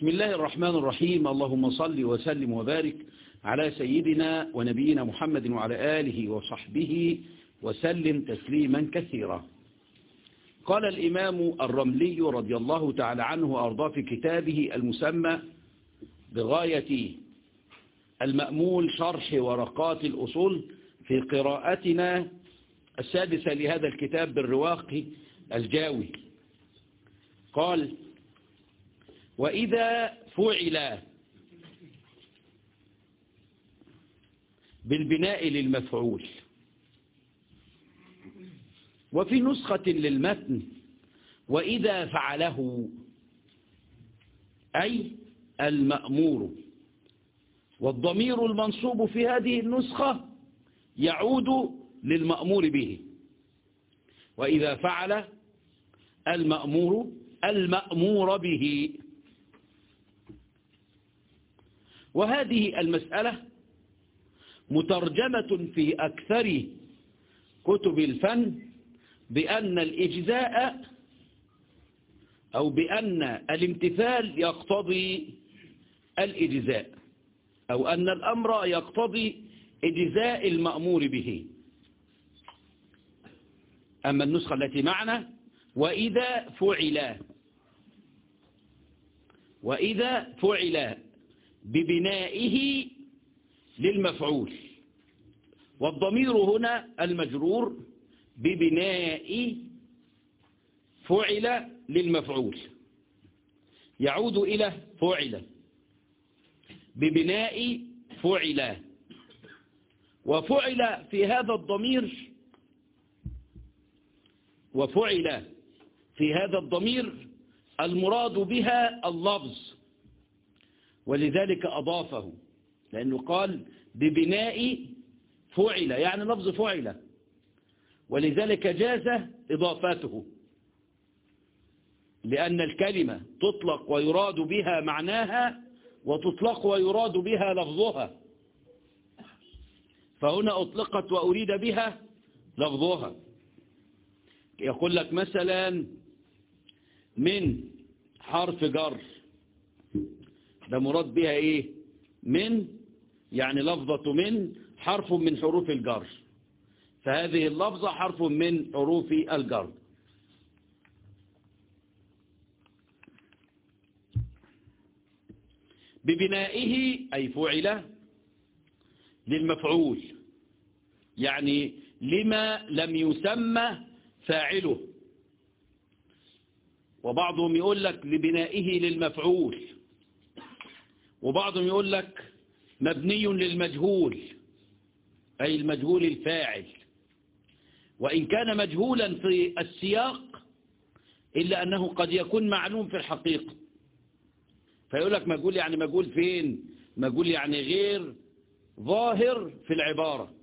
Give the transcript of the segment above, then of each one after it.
بسم الله الرحمن الرحيم اللهم صل وسلم وبارك على سيدنا ونبينا محمد وعلى آله وصحبه وسلم تسليما كثيرا قال الإمام الرملي رضي الله تعالى عنه وأرضاه في كتابه المسمى بغاية المأمول شرح ورقات الأصول في قراءتنا السادسة لهذا الكتاب بالرواق الجاوي قال وإذا فعل بالبناء للمفعول وفي نسخة للمتن وإذا فعله أي المأمور والضمير المنصوب في هذه النسخة يعود للمأمور به وإذا فعل المأمور المأمور به وهذه المسألة مترجمة في أكثر كتب الفن بأن الإجزاء أو بأن الامتثال يقتضي الإجزاء أو أن الأمر يقتضي إجزاء المأمور به أما النسخة التي معنا وإذا فعل وإذا فعل ببنائه للمفعول والضمير هنا المجرور ببناء فعل للمفعول يعود إلى فعل ببناء فعل وفعل في هذا الضمير وفعل في هذا الضمير المراد بها اللفظ ولذلك أضافه لأنه قال ببناء فعل يعني لفظ فعل ولذلك جاز إضافته لأن الكلمة تطلق ويراد بها معناها وتطلق ويراد بها لفظها فهنا أطلقت وأريد بها لفظها يقول لك مثلا من حرف جر ده مراد بها ايه من يعني لفظة من حرف من حروف الجر فهذه اللفظة حرف من حروف الجر ببنائه أي فعل للمفعول يعني لما لم يسمى فاعله وبعضهم يقول لك لبنائه للمفعول وبعضهم يقول لك مبني للمجهول أي المجهول الفاعل وإن كان مجهولا في السياق إلا أنه قد يكون معلوم في الحقيقة فيقول لك مجهول يعني مجهول فين مجهول يعني غير ظاهر في العبارة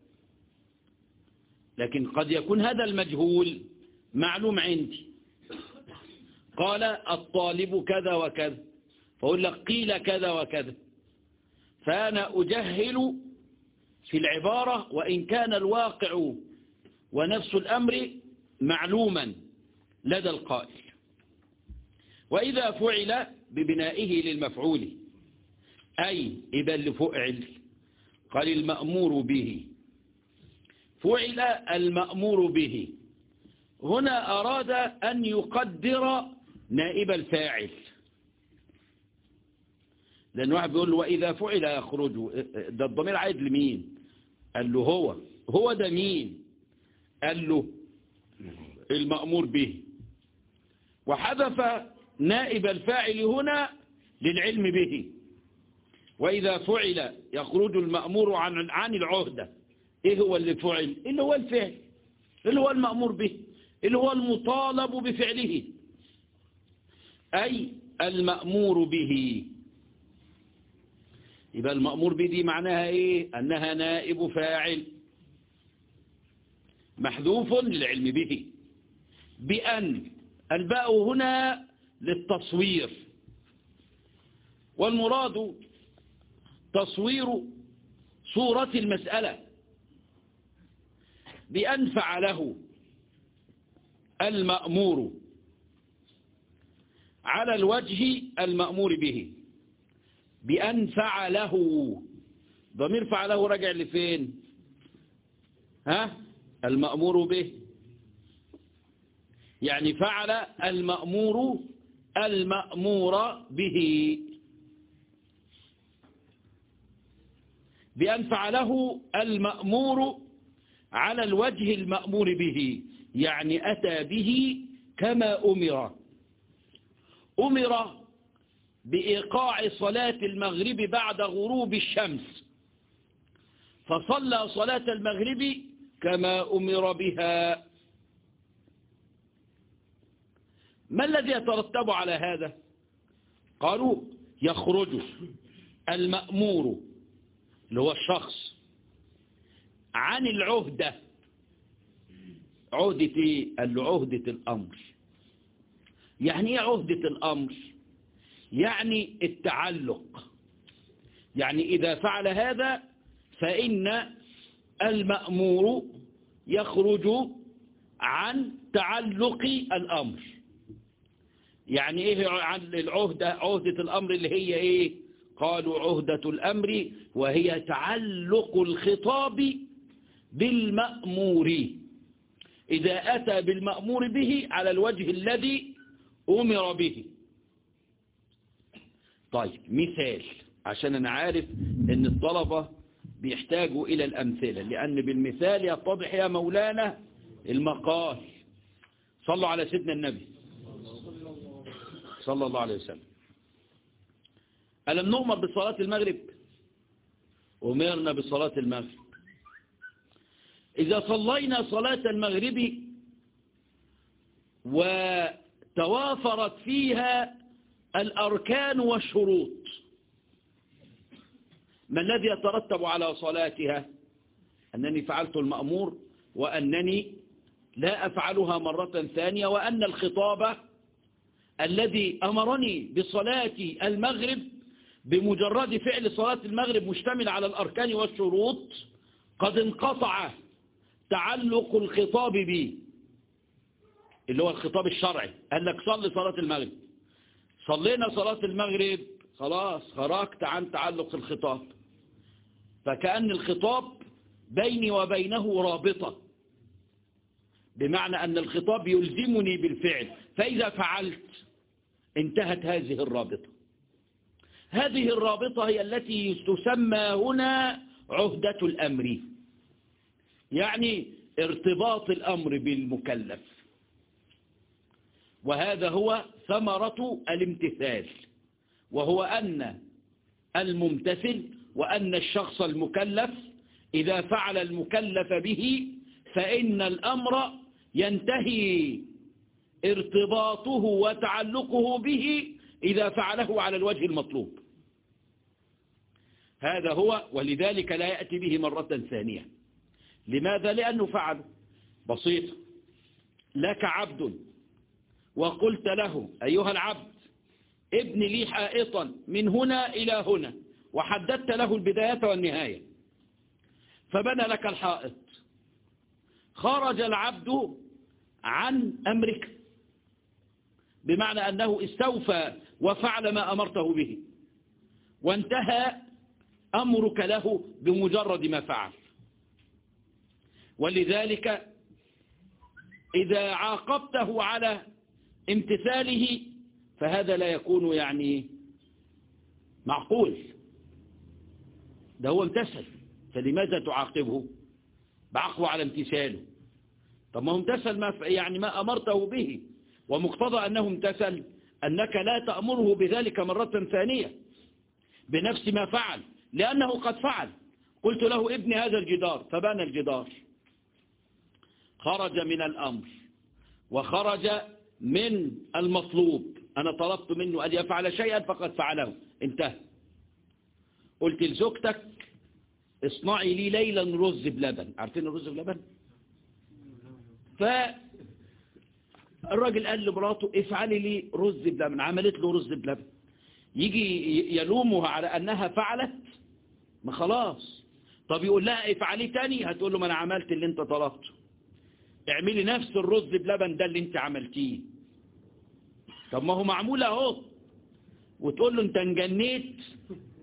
لكن قد يكون هذا المجهول معلوم عندي قال الطالب كذا وكذا فأقول لك قيل كذا وكذا فأنا أجهل في العبارة وإن كان الواقع ونفس الأمر معلوما لدى القائل وإذا فعل ببنائه للمفعول أي إذا لفعل قال المأمور به فعل المأمور به هنا أراد أن يقدر نائب الفاعل لأن واحد بيقول له وإذا فعل يخرج ده الضمير عايد لمين قال له هو هو ده مين قال له المأمور به وحذف نائب الفاعل هنا للعلم به وإذا فعل يخرج المأمور عن عن العهدة إيه هو اللي فعل اللي هو الفعل اللي هو المأمور به اللي هو المطالب بفعله أي المأمور به يبقى المأمور به دي معناها إيه أنها نائب فاعل محذوف للعلم به بأن الباء هنا للتصوير والمراد تصوير صورة المسألة بأن فعله المأمور على الوجه المأمور به بأن فعله ضمير فعله رجع لفين ها المأمور به يعني فعل المأمور المأمور به بأن فعله المأمور على الوجه المأمور به يعني أتى به كما أمر أمر بإيقاع صلاة المغرب بعد غروب الشمس فصلى صلاة المغرب كما أمر بها ما الذي يترتب على هذا قالوا يخرج المأمور اللي هو الشخص عن العهدة عهدة ايه قال له عهدة الأمر يعني ايه عهدة الأمر يعني التعلق يعني إذا فعل هذا فإن المأمور يخرج عن تعلق الأمر يعني ايه عن العهدة عهدة الأمر اللي هي ايه قالوا عهدة الأمر وهي تعلق الخطاب بالمأمور إذا أتى بالمأمور به على الوجه الذي أمر به طيب مثال عشان أنا عارف أن الطلبة بيحتاجوا إلى الأمثلة لأن بالمثال يتضح يا مولانا المقال صلوا على سيدنا النبي صلى الله عليه وسلم ألم نؤمر بصلاة المغرب أمرنا بصلاة المغرب إذا صلينا صلاة المغرب وتوافرت فيها الأركان والشروط ما الذي يترتب على صلاتها أنني فعلت المأمور وأنني لا أفعلها مرة ثانية وأن الخطاب الذي أمرني بصلاة المغرب بمجرد فعل صلاة المغرب مشتمل على الأركان والشروط قد انقطع تعلق الخطاب به اللي هو الخطاب الشرعي قال لك صلي صلاة المغرب صلينا صلاة المغرب خلاص خرجت عن تعلق الخطاب فكأن الخطاب بيني وبينه رابطة بمعنى أن الخطاب يلزمني بالفعل فإذا فعلت انتهت هذه الرابطة هذه الرابطة هي التي تسمى هنا عهدة الأمر يعني ارتباط الأمر بالمكلف وهذا هو ثمرة الامتثال وهو أن الممتثل وأن الشخص المكلف إذا فعل المكلف به فإن الأمر ينتهي ارتباطه وتعلقه به إذا فعله على الوجه المطلوب هذا هو ولذلك لا يأتي به مرة ثانية لماذا؟ لأنه فعل بسيط لك عبد وقلت له أيها العبد ابن لي حائطا من هنا إلى هنا وحددت له البداية والنهاية فبنى لك الحائط خرج العبد عن أمرك بمعنى أنه استوفى وفعل ما أمرته به وانتهى أمرك له بمجرد ما فعل ولذلك إذا عاقبته على امتثاله فهذا لا يكون يعني معقول ده هو امتثل فلماذا تعاقبه بعقبه على امتثاله طب ما هو امتثل ما يعني ما أمرته به ومقتضى أنه امتثل أنك لا تأمره بذلك مرة ثانية بنفس ما فعل لأنه قد فعل قلت له ابني هذا الجدار فبنى الجدار خرج من الأمر وخرج من المطلوب أنا طلبت منه أن يفعل شيئا فقد فعله انتهى قلت لزوجتك اصنعي لي ليلا رز بلبن عارفين الرز بلبن فالراجل قال لمراته افعلي لي رز بلبن عملت له رز بلبن يجي يلومها على أنها فعلت ما خلاص طب يقول لها افعلي تاني هتقول له ما أنا عملت اللي انت طلبته اعملي نفس الرز بلبن ده اللي انت عملتيه طب ما هو معمول اهو وتقول له انت انجنيت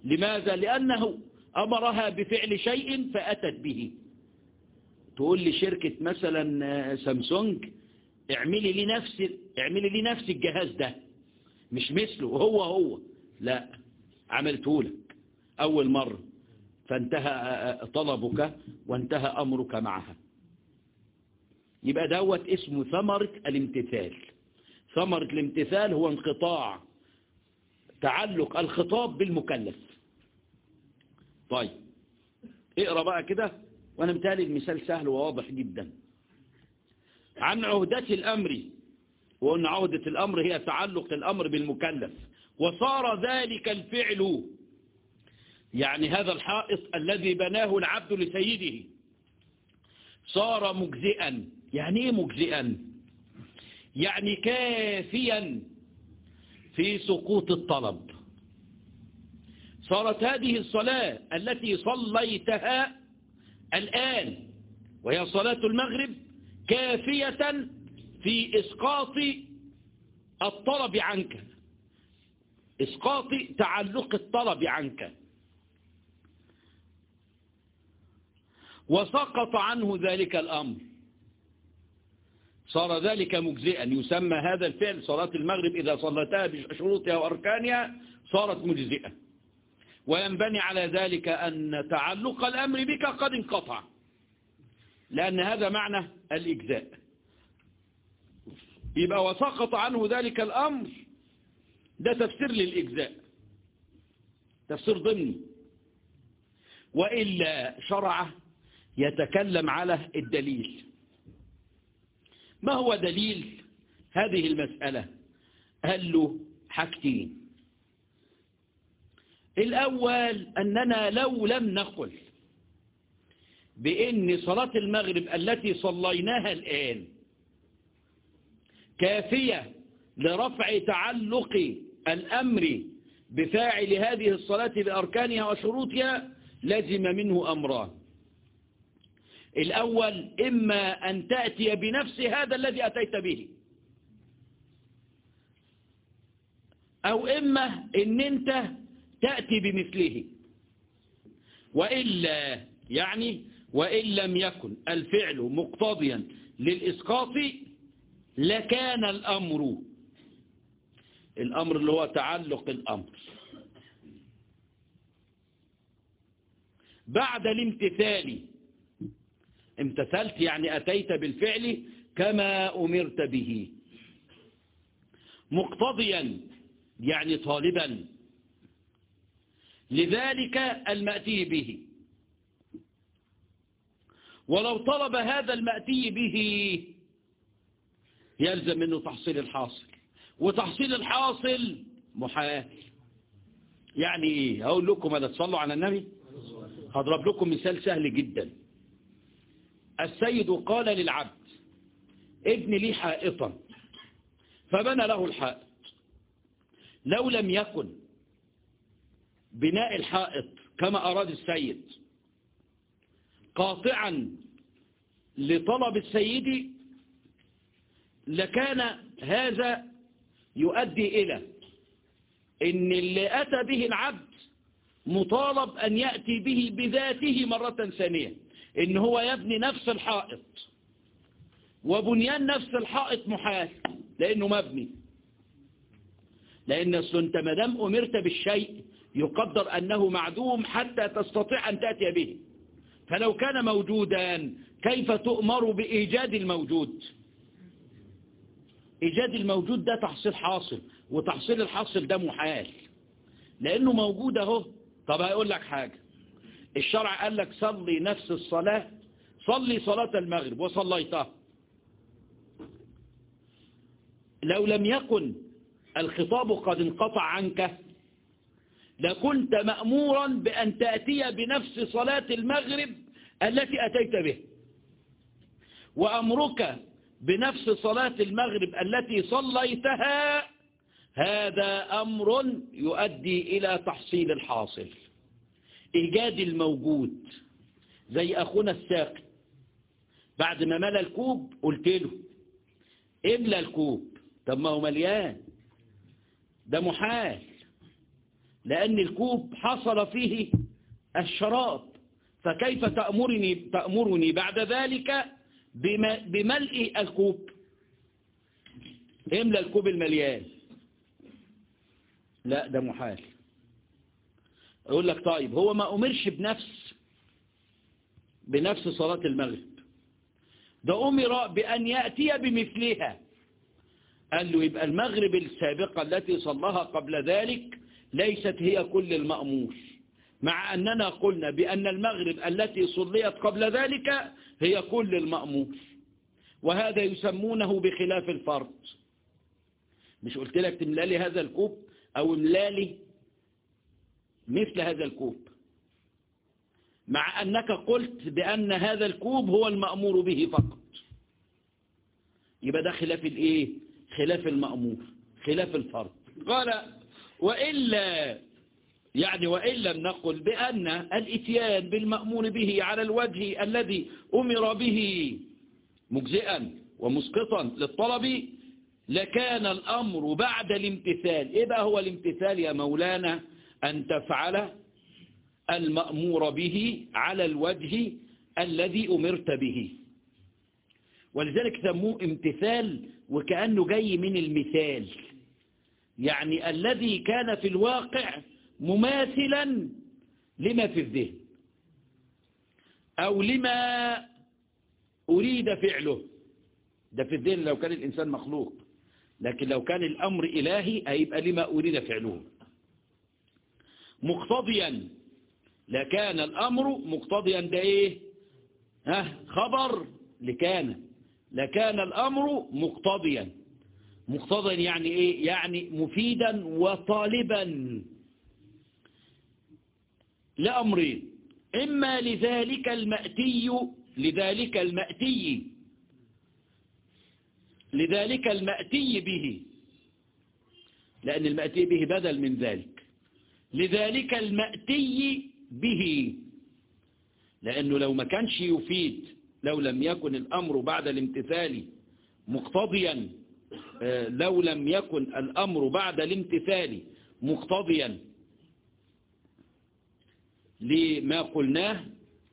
لماذا لأنه أمرها بفعل شيء فأتت به تقول لي شركة مثلا سامسونج اعملي لي نفس اعملي لي نفس الجهاز ده مش مثله هو هو لا عملته لك أول مرة فانتهى طلبك وانتهى أمرك معها يبقى دوت اسمه ثمرة الامتثال ثمرة الامتثال هو انقطاع تعلق الخطاب بالمكلف طيب اقرأ بقى كده وانا متالي المثال سهل وواضح جدا عن عهدة الأمر وأن عهدة الأمر هي تعلق الأمر بالمكلف وصار ذلك الفعل يعني هذا الحائط الذي بناه العبد لسيده صار مجزئا يعني ايه مجزئا يعني كافيا في سقوط الطلب صارت هذه الصلاة التي صليتها الآن وهي صلاة المغرب كافية في إسقاط الطلب عنك إسقاط تعلق الطلب عنك وسقط عنه ذلك الأمر صار ذلك مجزئا يسمى هذا الفعل صلاة المغرب إذا صلتها بشروطها وأركانها صارت مجزئة وينبني على ذلك أن تعلق الأمر بك قد انقطع لأن هذا معنى الإجزاء يبقى وسقط عنه ذلك الأمر ده تفسير للإجزاء تفسير ضمني وإلا شرع يتكلم على الدليل ما هو دليل هذه المسألة قال له حاجتين الأول أننا لو لم نقل بأن صلاة المغرب التي صليناها الآن كافية لرفع تعلق الأمر بفاعل هذه الصلاة بأركانها وشروطها لزم منه أمران الأول إما أن تأتي بنفس هذا الذي أتيت به أو إما أن أنت تأتي بمثله وإلا يعني وإن لم يكن الفعل مقتضيا للإسقاط لكان الأمر الأمر اللي هو تعلق الأمر بعد الامتثال امتثلت يعني أتيت بالفعل كما أمرت به مقتضيا يعني طالبا لذلك المأتي به ولو طلب هذا المأتي به يلزم منه تحصيل الحاصل وتحصيل الحاصل محال يعني ايه هقول لكم انا تصلوا على النبي هضرب لكم مثال سهل جدا السيد قال للعبد ابن لي حائطا فبنى له الحائط لو لم يكن بناء الحائط كما أراد السيد قاطعا لطلب السيد لكان هذا يؤدي إلى إن اللي أتى به العبد مطالب أن يأتي به بذاته مرة ثانية إن هو يبني نفس الحائط وبنيان نفس الحائط محال لأنه مبني لأن أنت مدام أمرت بالشيء يقدر أنه معدوم حتى تستطيع أن تأتي به فلو كان موجودا كيف تؤمر بإيجاد الموجود إيجاد الموجود ده تحصيل حاصل وتحصيل الحاصل ده محال لأنه موجود اهو طب هيقول لك حاجة الشرع قال لك صلي نفس الصلاة صلي صلاة المغرب وصليتها لو لم يكن الخطاب قد انقطع عنك لكنت مأمورا بأن تأتي بنفس صلاة المغرب التي أتيت به وأمرك بنفس صلاة المغرب التي صليتها هذا أمر يؤدي إلى تحصيل الحاصل إيجاد الموجود زي أخونا الساقي بعد ما ملى الكوب قلت له املى الكوب طب ما هو مليان ده محال لأن الكوب حصل فيه الشراب فكيف تأمرني, تأمرني بعد ذلك بملء الكوب املى الكوب المليان لا ده محال يقول لك طيب هو ما أمرش بنفس بنفس صلاة المغرب ده أمر بأن يأتي بمثلها قال له يبقى المغرب السابقة التي صلىها قبل ذلك ليست هي كل المأمور مع أننا قلنا بأن المغرب التي صليت قبل ذلك هي كل المأمور وهذا يسمونه بخلاف الفرض مش قلت لك تملالي هذا الكوب أو املالي مثل هذا الكوب مع أنك قلت بأن هذا الكوب هو المأمور به فقط يبقى ده خلاف الايه خلاف المأمور خلاف الفرض قال وإلا يعني وإن لم نقل بأن الاتيان بالمأمور به على الوجه الذي أمر به مجزئا ومسقطا للطلب لكان الأمر بعد الامتثال إيه بقى هو الامتثال يا مولانا أن تفعل المأمور به على الوجه الذي أمرت به ولذلك سموه امتثال وكأنه جاي من المثال يعني الذي كان في الواقع مماثلا لما في الذهن أو لما أريد فعله ده في الذهن لو كان الإنسان مخلوق لكن لو كان الأمر إلهي هيبقى لما أريد فعله مقتضيا لكان الأمر مقتضيا ده إيه ها خبر لكان لكان الأمر مقتضيا مقتضيا يعني إيه يعني مفيدا وطالبا لأمرين إما لذلك المأتي لذلك المأتي لذلك المأتي به لأن المأتي به بدل من ذلك لذلك المأتي به لأنه لو ما كانش يفيد لو لم يكن الأمر بعد الامتثال مقتضيا لو لم يكن الأمر بعد الامتثال مقتضيا لما قلناه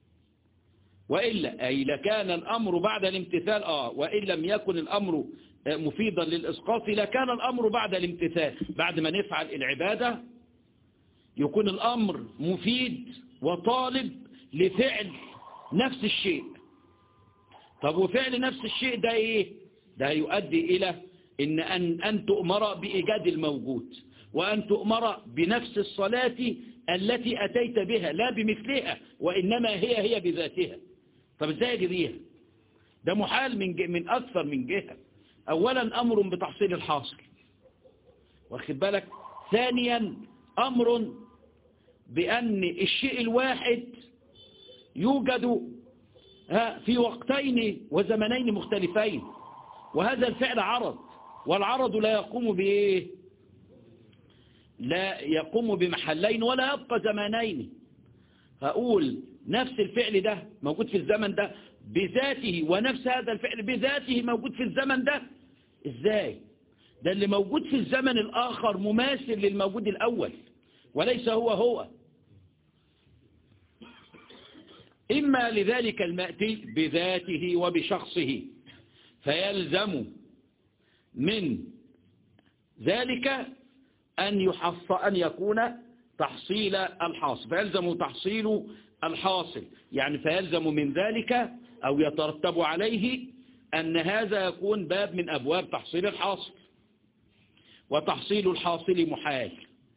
وإلا أي لكان الأمر بعد الامتثال آه وإن لم يكن الأمر مفيدا للإسقاط لكان الأمر بعد الامتثال بعد ما نفعل العبادة يكون الأمر مفيد وطالب لفعل نفس الشيء طب وفعل نفس الشيء ده إيه ده يؤدي إلى إن أن, أن تؤمر بإيجاد الموجود وأن تؤمر بنفس الصلاة التي أتيت بها لا بمثلها وإنما هي هي بذاتها طب ازاي اجريها ده محال من من أكثر من جهة أولا أمر بتحصيل الحاصل واخد بالك ثانيا أمر بأن الشيء الواحد يوجد في وقتين وزمنين مختلفين وهذا الفعل عرض والعرض لا يقوم بإيه لا يقوم بمحلين ولا يبقى زمانين هقول نفس الفعل ده موجود في الزمن ده بذاته ونفس هذا الفعل بذاته موجود في الزمن ده ازاي ده اللي موجود في الزمن الآخر مماثل للموجود الأول وليس هو هو إما لذلك المأتي بذاته وبشخصه فيلزم من ذلك أن يحص أن يكون تحصيل الحاصل فيلزم تحصيل الحاصل يعني فيلزم من ذلك أو يترتب عليه أن هذا يكون باب من أبواب تحصيل الحاصل وتحصيل الحاصل محال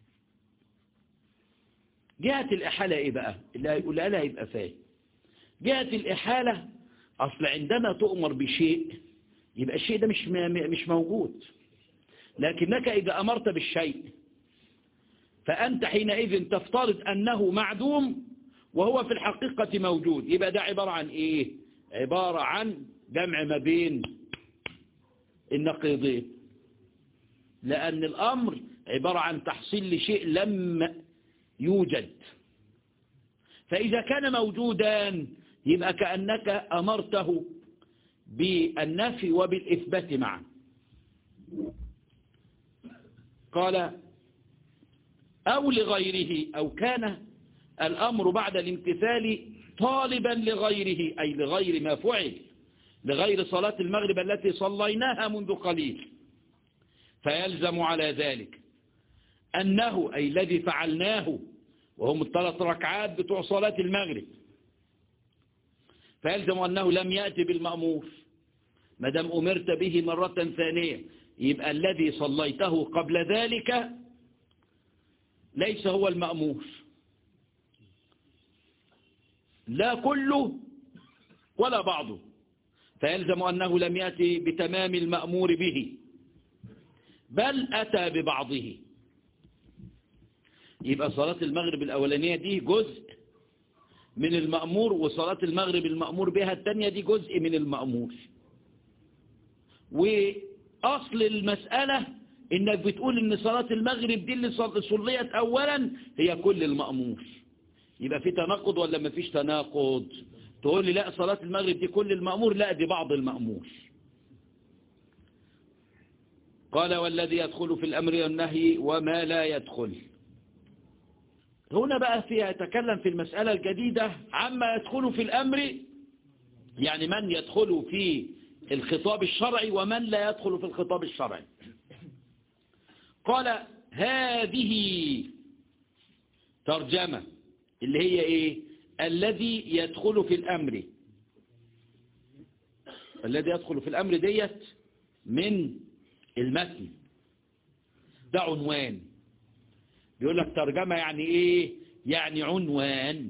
جهة الإحالة إيه بقى اللي هيقولها لها يبقى فاهم جهة الإحالة أصل عندما تؤمر بشيء يبقى الشيء ده مش مش موجود لكنك إذا أمرت بالشيء فأنت حينئذ تفترض أنه معدوم وهو في الحقيقة موجود يبقى ده عبارة عن إيه عبارة عن جمع ما بين النقيضين لأن الأمر عبارة عن تحصيل لشيء لم يوجد فإذا كان موجودا يبقى كأنك أمرته بالنفي وبالإثبات معا قال أو لغيره أو كان الأمر بعد الامتثال طالبا لغيره أي لغير ما فعل لغير صلاة المغرب التي صليناها منذ قليل فيلزم على ذلك أنه أي الذي فعلناه وهم الثلاث ركعات بتوع صلاة المغرب فيلزم أنه لم يأتي بالمأمور ما دام أمرت به مرة ثانية يبقى الذي صليته قبل ذلك ليس هو المأمور لا كله ولا بعضه فيلزم أنه لم يأتي بتمام المأمور به بل أتى ببعضه يبقى صلاة المغرب الأولانية دي جزء من المأمور وصلاة المغرب المأمور بها الثانية دي جزء من المأمور وأصل المسألة إنك بتقول إن صلاة المغرب دي اللي صليت أولا هي كل المأمور يبقى في تناقض ولا ما فيش تناقض تقول لي لا صلاة المغرب دي كل المأمور لا دي بعض المأمور قال والذي يدخل في الأمر والنهي وما لا يدخل هنا بقى فيها يتكلم في المسألة الجديدة عما يدخل في الأمر يعني من يدخل في الخطاب الشرعي ومن لا يدخل في الخطاب الشرعي قال هذه ترجمة اللي هي ايه الذي يدخل في الأمر الذي يدخل في الأمر ديت من المتن ده عنوان بيقول لك ترجمة يعني ايه يعني عنوان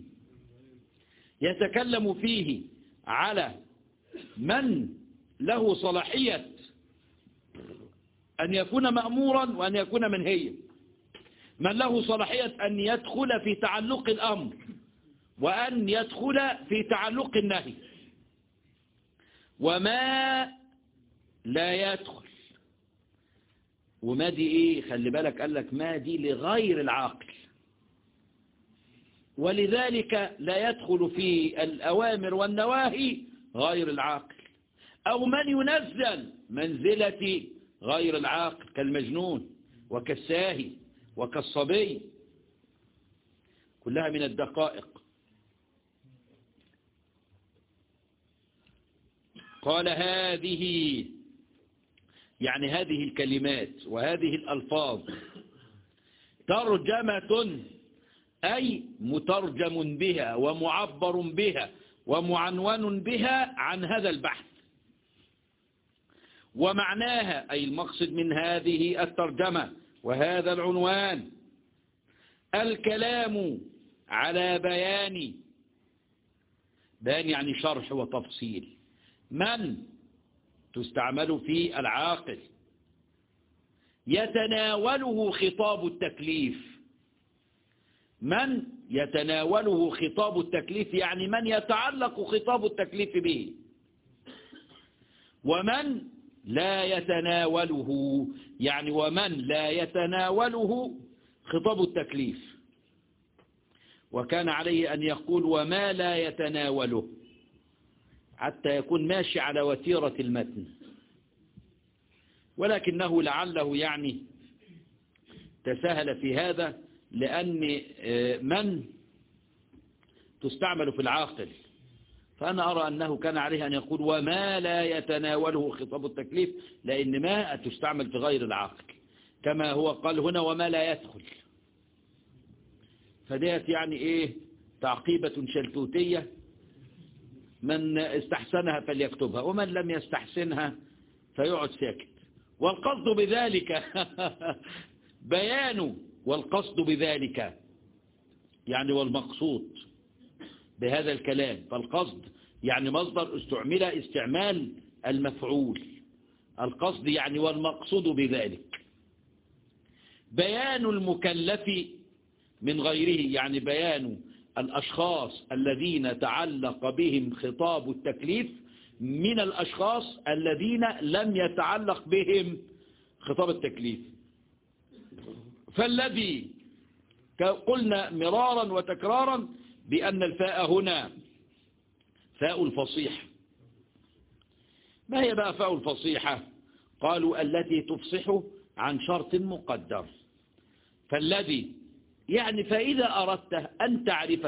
يتكلم فيه على من له صلاحية أن يكون مأمورا وأن يكون منهيا من له صلاحية أن يدخل في تعلق الأمر وأن يدخل في تعلق النهي وما لا يدخل وما دي ايه خلي بالك قال لك ما دي لغير العاقل ولذلك لا يدخل في الأوامر والنواهي غير العاقل أو من ينزل منزلة غير العاقل كالمجنون وكالساهي وكالصبي كلها من الدقائق قال هذه يعني هذه الكلمات وهذه الألفاظ ترجمة أي مترجم بها ومعبر بها ومعنون بها عن هذا البحث ومعناها أي المقصد من هذه الترجمة وهذا العنوان الكلام على بيان بيان يعني شرح وتفصيل من تستعمل في العاقل يتناوله خطاب التكليف من يتناوله خطاب التكليف يعني من يتعلق خطاب التكليف به ومن لا يتناوله يعني ومن لا يتناوله خطاب التكليف وكان عليه أن يقول وما لا يتناوله حتى يكون ماشي على وتيرة المتن ولكنه لعله يعني تساهل في هذا لأن من تستعمل في العاقل فأنا أرى أنه كان عليه أن يقول وما لا يتناوله خطاب التكليف لأن ما تستعمل في غير العاقل كما هو قال هنا وما لا يدخل فديت يعني إيه تعقيبة شلتوتية من استحسنها فليكتبها ومن لم يستحسنها فيقعد ساكت والقصد بذلك بيان والقصد بذلك يعني والمقصود بهذا الكلام فالقصد يعني مصدر استعمل استعمال المفعول القصد يعني والمقصود بذلك بيان المكلف من غيره يعني بيان الأشخاص الذين تعلق بهم خطاب التكليف من الأشخاص الذين لم يتعلق بهم خطاب التكليف فالذي قلنا مرارا وتكرارا بأن الفاء هنا فاء الفصيح ما هي بقى فاء الفصيحة قالوا التي تفصح عن شرط مقدر فالذي يعني فإذا أردت أن تعرف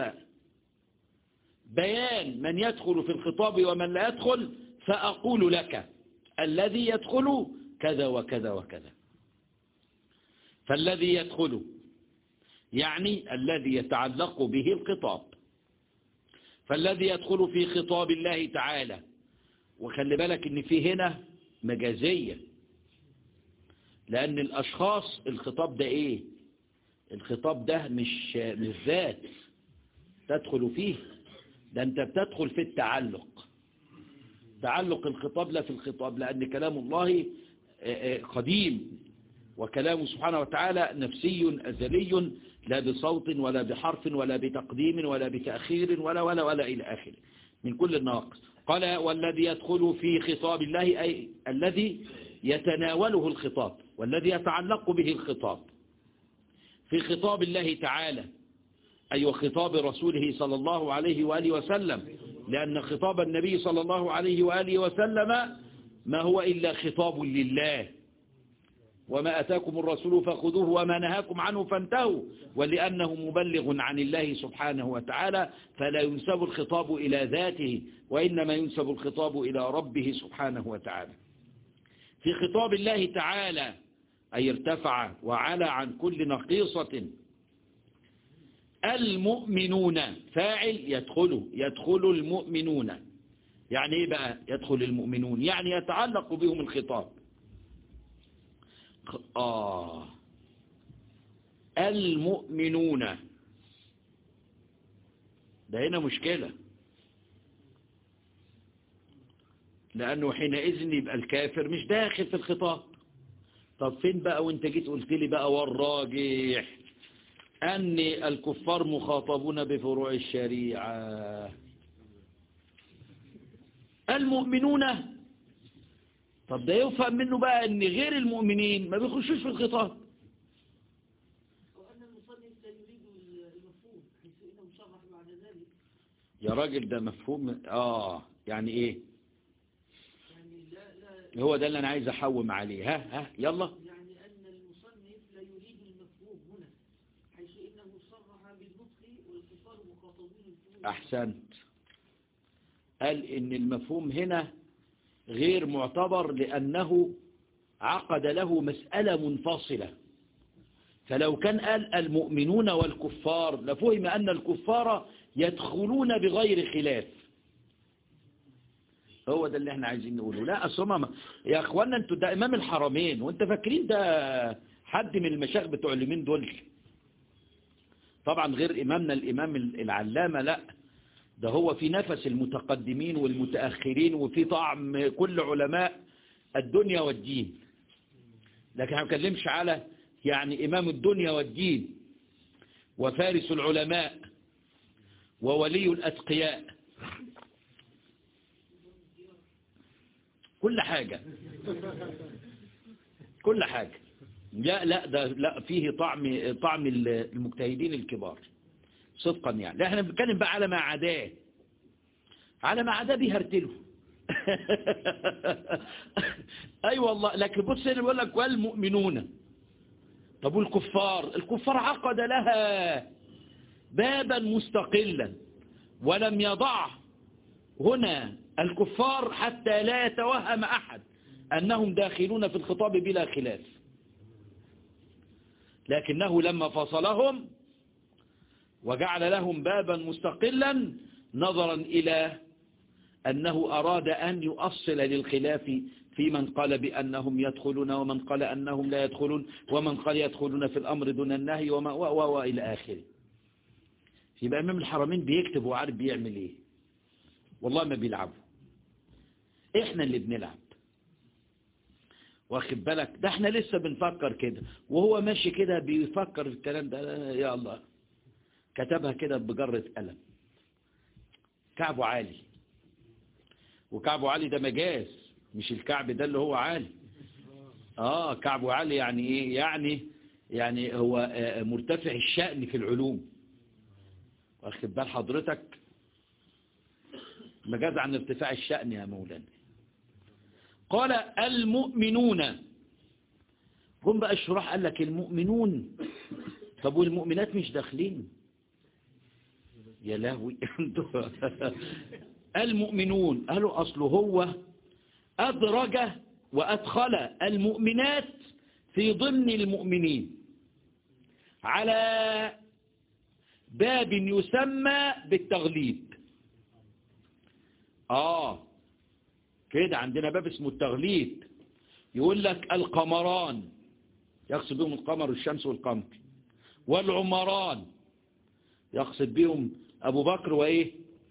بيان من يدخل في الخطاب ومن لا يدخل فأقول لك الذي يدخل كذا وكذا وكذا فالذي يدخل يعني الذي يتعلق به الخطاب فالذي يدخل في خطاب الله تعالى وخلي بالك ان في هنا مجازية لأن الأشخاص الخطاب ده إيه الخطاب ده مش مش ذات تدخل فيه ده أنت بتدخل في التعلق تعلق الخطاب لا في الخطاب لأن كلام الله قديم وكلامه سبحانه وتعالى نفسي أزلي لا بصوت ولا بحرف ولا بتقديم ولا بتأخير ولا ولا ولا إلى آخره من كل النواقص قال والذي يدخل في خطاب الله أي الذي يتناوله الخطاب والذي يتعلق به الخطاب في خطاب الله تعالى أي أيوة وخطاب رسوله صلى الله عليه وآله وسلم لأن خطاب النبي صلى الله عليه وآله وسلم ما هو إلا خطاب لله وما أتاكم الرسول فخذوه وما نهاكم عنه فانتهوا ولأنه مبلغ عن الله سبحانه وتعالى فلا ينسب الخطاب إلى ذاته وإنما ينسب الخطاب إلى ربه سبحانه وتعالى في خطاب الله تعالى أي ارتفع وعلى عن كل نقيصة المؤمنون فاعل يدخل يدخل المؤمنون يعني ايه بقى يدخل المؤمنون يعني يتعلق بهم الخطاب آه المؤمنون ده هنا مشكلة لأنه حينئذ يبقى الكافر مش داخل في الخطاب طب فين بقى وانت جيت قلت لي بقى والراجح أن الكفار مخاطبون بفروع الشريعة المؤمنون طب ده يفهم منه بقى ان غير المؤمنين ما بيخشوش في الخطاب وأن المصنف لا يريد المفهوم حيث إنه شرح بعد ذلك يا راجل ده مفهوم اه يعني ايه يعني لا لا هو ده اللي انا عايز احوم عليه ها ها يلا يعني أن المصنف لا يريد المفهوم هنا حيث إنه صرح بالنطق والكفار مخاطبون بالفروع احسنت قال ان المفهوم هنا غير معتبر لانه عقد له مسألة منفصلة فلو كان قال المؤمنون والكفار لفهم أن الكفار يدخلون بغير خلاف هو ده اللي احنا عايزين نقوله لا أصلا يا أخوانا انتوا ده إمام الحرمين وانت فاكرين ده حد من المشايخ بتوع اليومين دول طبعا غير إمامنا الإمام العلامة لا ده هو في نفس المتقدمين والمتأخرين وفي طعم كل علماء الدنيا والدين لكن ما بنتكلمش على يعني إمام الدنيا والدين وفارس العلماء وولي الأتقياء كل حاجة كل حاجة لا لا ده لا فيه طعم طعم المجتهدين الكبار صدقا يعني لا احنا بنتكلم بقى على ما عداه على ما عداه بيهرتله اي أيوة والله لكن بص هنا بيقول لك والمؤمنون طب والكفار الكفار عقد لها بابا مستقلا ولم يضع هنا الكفار حتى لا يتوهم أحد أنهم داخلون في الخطاب بلا خلاف لكنه لما فصلهم وجعل لهم بابا مستقلا نظرا إلى أنه أراد أن يؤصل للخلاف في من قال بأنهم يدخلون ومن قال أنهم لا يدخلون ومن قال يدخلون في الأمر دون النهي وما وإلى آخره يبقى إمام الحرمين بيكتب وعارف بيعمل إيه والله ما بيلعبوا إحنا اللي بنلعب واخد بالك ده احنا لسه بنفكر كده وهو ماشي كده بيفكر في الكلام ده يا الله كتبها كده بجرة قلم كعبه عالي وكعبه عالي ده مجاز مش الكعب ده اللي هو عالي اه كعبه عالي يعني ايه يعني يعني هو آه مرتفع الشأن في العلوم واخد بال حضرتك مجاز عن ارتفاع الشأن يا مولانا قال المؤمنون هم بقى الشراح قال لك المؤمنون طب والمؤمنات مش داخلين يا لهوي انتوا المؤمنون قالوا أصله هو أدرج وأدخل المؤمنات في ضمن المؤمنين على باب يسمى بالتغليب آه كده عندنا باب اسمه التغليب يقول لك القمران يقصد بهم القمر والشمس والقمر والعمران يقصد بهم أبو بكر وإيه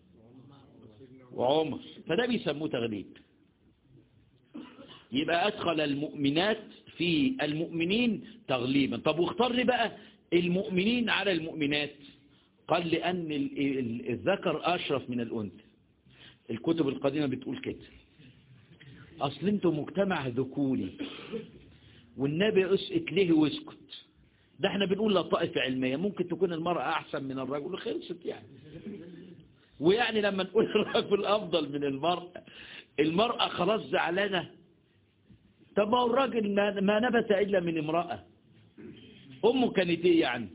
وعمر فده بيسموه تغليب يبقى أدخل المؤمنات في المؤمنين تغليبا طب واختار لي بقى المؤمنين على المؤمنات قال لأن الذكر أشرف من الأنثى الكتب القديمة بتقول كده أصل انتم مجتمع ذكوري والنبي اسقط ليه واسكت ده احنا بنقول لطائف علمية ممكن تكون المرأة أحسن من الرجل خلصت يعني ويعني لما نقول الرجل أفضل من المرأة المرأة خلاص زعلانة طب ما هو الراجل ما, ما نبت إلا من امرأة أمه كانت إيه يعني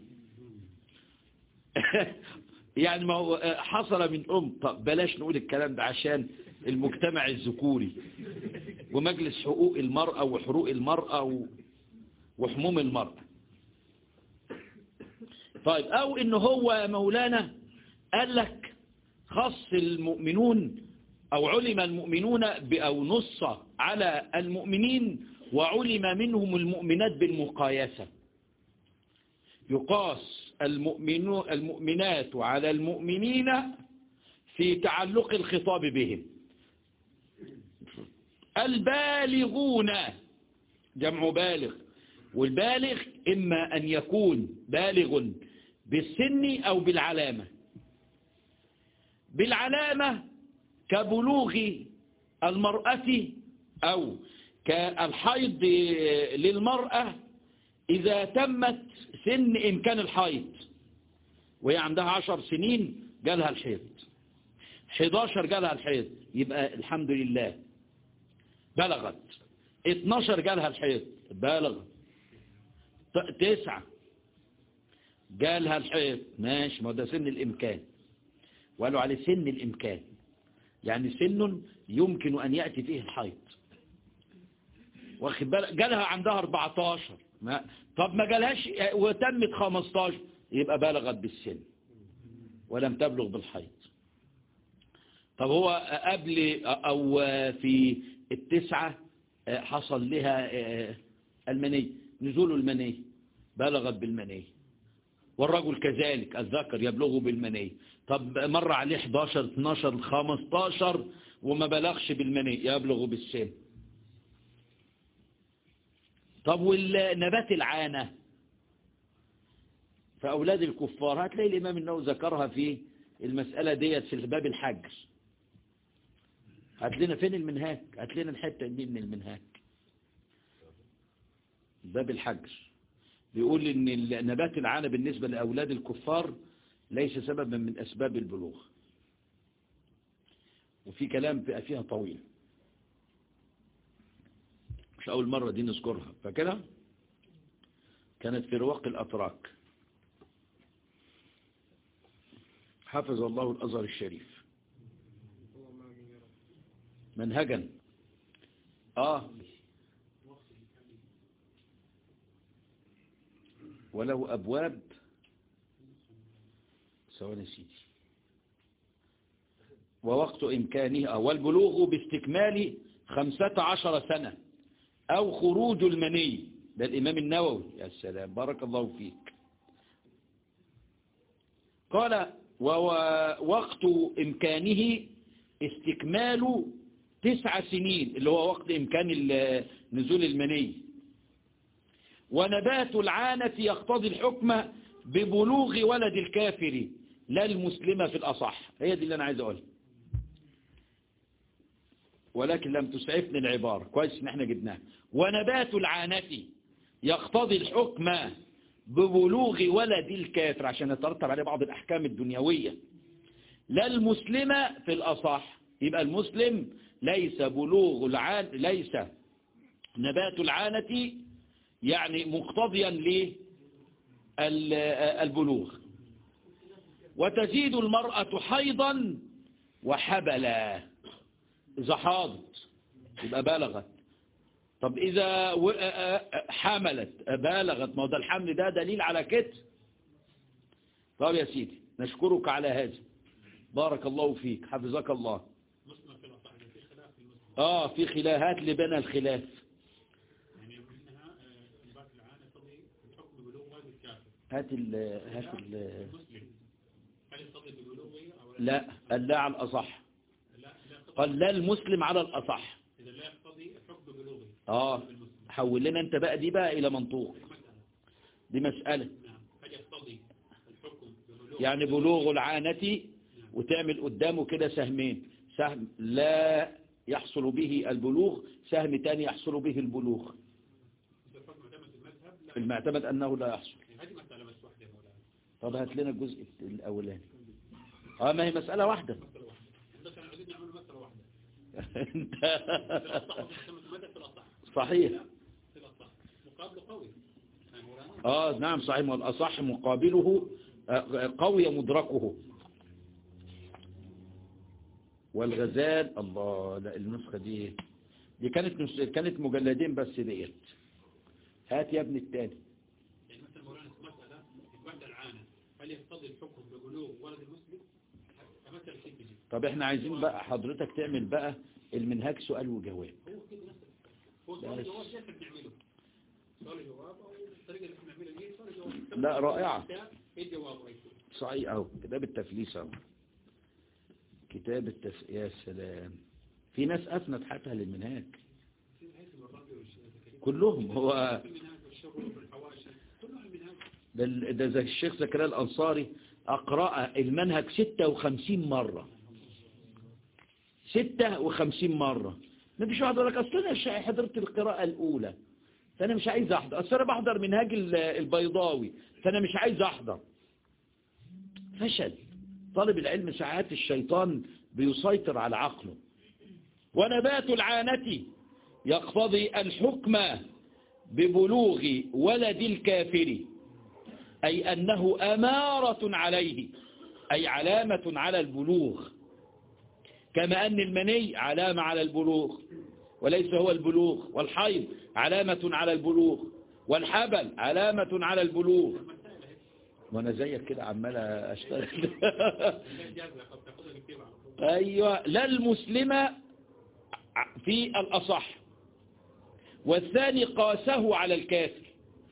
يعني ما هو حصل من أم طب بلاش نقول الكلام ده عشان المجتمع الذكوري ومجلس حقوق المرأة وحقوق المرأة وحموم المرأة طيب أو إن هو مولانا قال لك خص المؤمنون أو علم المؤمنون أو نص على المؤمنين وعلم منهم المؤمنات بالمقايسة يقاس المؤمنات على المؤمنين في تعلق الخطاب بهم البالغون جمع بالغ والبالغ إما أن يكون بالغ بالسن أو بالعلامة بالعلامة كبلوغ المرأة أو كالحيض للمرأة إذا تمت سن إمكان الحيض وهي عندها عشر سنين جالها الحيض 11 جالها الحيض يبقى الحمد لله بلغت 12 جالها الحيض بلغت تسعة جالها الحيض ماشي ما ده سن الإمكان وقالوا عليه سن الإمكان يعني سن يمكن أن يأتي فيه الحيض واخد بالك جالها عندها 14 ما طب ما جالهاش وتمت 15 يبقى بلغت بالسن ولم تبلغ بالحيض طب هو قبل أو في التسعة حصل لها المني نزول المني بلغت بالمني والرجل كذلك الذكر يبلغ بالمني طب مر عليه 11 12 15 وما بلغش بالمني يبلغ بالسن طب والنبات العانة فأولاد الكفار هتلاقي الإمام النووي ذكرها في المسألة ديت في باب الحجر هات لنا فين المنهاك هات لنا الحتة دي من المنهاك باب الحجر بيقول ان نبات العانة بالنسبة لأولاد الكفار ليس سببا من أسباب البلوغ وفي كلام فيها طويل مش أول مرة دي نذكرها فكده كانت في رواق الأتراك حفظ الله الأزهر الشريف منهجا آه وله أبواب ثواني سيدي ووقت إمكانه والبلوغ باستكمال خمسة عشر سنة أو خروج المني ده الإمام النووي يا سلام بارك الله فيك قال ووقت إمكانه استكمال تسع سنين اللي هو وقت إمكان نزول المني ونبات العانة يقتضي الحكم ببلوغ ولد الكافر لا المسلمة في الأصح هي دي اللي أنا عايز أقولها ولكن لم تسعفني العبارة كويس ان احنا جبناها ونبات العانة يقتضي الحكم ببلوغ ولد الكافر عشان يترتب عليه بعض الأحكام الدنيوية لا المسلمة في الأصح يبقى المسلم ليس بلوغ العان ليس نبات العانة يعني مقتضيا ليه ال- البلوغ وتزيد المرأة حيضا وحبلا إذا حاضت يبقى بلغت طب إذا و- حملت بالغت ما هو ده الحمل ده دليل على كده طب يا سيدي نشكرك على هذا بارك الله فيك حفظك الله مسلم في الأصح إذا في خلاف في المسلم آه في خلافات لبنى الخلاف يعني يقول إنها آه، إنبات العانة تقضي الحكم ببلوغ والد الكافر هات ال هات ال المسلم هل يقتضي ببلوغه أو لا لا على الأصح لا لا يقتضي قال لا المسلم على الأصح إذا لا يقتضي الحكم ببلوغه آه بالمسلم حول لنا أنت بقى دي بقى إلى منطوق مسألة دي مسألة نعم هل يقتضي الحكم ببلوغ يعني بلوغ العانة وتعمل قدامه كده سهمين سهم لا يحصل به البلوغ سهم تاني يحصل به البلوغ إذا الحكم معتمد في المذهب لا المعتمد أنه لا يحصل يعني هذه مسألة بس واحدة يا مولانا طب هات لنا الجزء الأولاني اه ما هي مسألة واحدة مسألة واحدة بس أنا عايزين نعمل مسألة واحدة انت في الأصح معتمد في المذهب في الأصح صحيح لا في الأصح مقابله قوي يا مولانا اه نعم صحيح والأصح مقابله آه، قوي مدركه والغزال الله لا النسخة دي دي كانت نس- كانت مجلدين بس ديت هات يا ابن التاني يعني مثلا مولانا في مسألة إثبات العانة هل يقتضي الحكم ببلوغ ولد المسلم؟ كمثل كيف تجي طب احنا عايزين بقى حضرتك تعمل بقى المنهاج سؤال وجواب هو كده نفسه هو سؤال جواب كيف بنعمله؟ سؤال جواب أو الطريقة اللي احنا بنعملها دي سؤال جواب لا رائعة ايه الجواب رأيكم؟ صحيح اهو كتاب التفليس اهو كتاب التف... يا سلام في ناس أثنت حتى للمنهاج في الهيثم والربي والشيخ كلهم هو في المنهاج والشروط والحواشي كلها المنهاج ده, ال- ده زي الشيخ زكريا الأنصاري أقرأ المنهج 56 مرة 56 مرة ما فيش واحد يقول لك أصل أنا شا- حضرت القراءة الأولى فأنا مش عايز أحضر أصل أنا بحضر منهاج ال- البيضاوي فأنا مش عايز أحضر فشل طالب العلم ساعات الشيطان بيسيطر على عقله ونبات العانة يقتضي الحكم ببلوغ ولد الكافر أي أنه أمارة عليه أي علامة على البلوغ كما أن المني علامة على البلوغ وليس هو البلوغ والحيض علامة على البلوغ والحبل علامة على البلوغ وانا زيك كده عمال اشتغل لا جازة قد تأخذها كثير على طول ايوه لا المسلم في الاصح والثاني قاسه على الكافر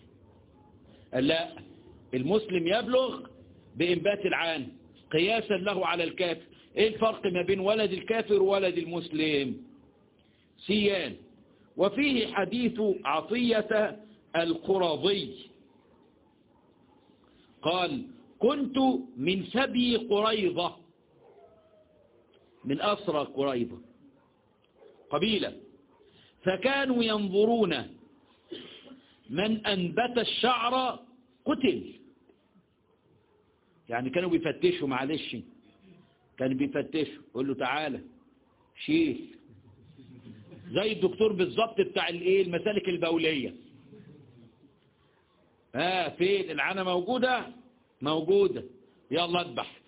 لا المسلم يبلغ بإنبات العام قياسا له على الكافر ايه الفرق ما بين ولد الكافر وولد المسلم سيان وفيه حديث عطية القرظي قال كنت من سبي قريظة من أسرى قريظة قبيلة فكانوا ينظرون من أنبت الشعر قتل يعني كانوا بيفتشوا معلش كانوا بيفتشوا يقول له تعالى شيل زي الدكتور بالظبط بتاع الايه المسالك البولية ها آه فين العانة موجودة موجودة يلا اذبح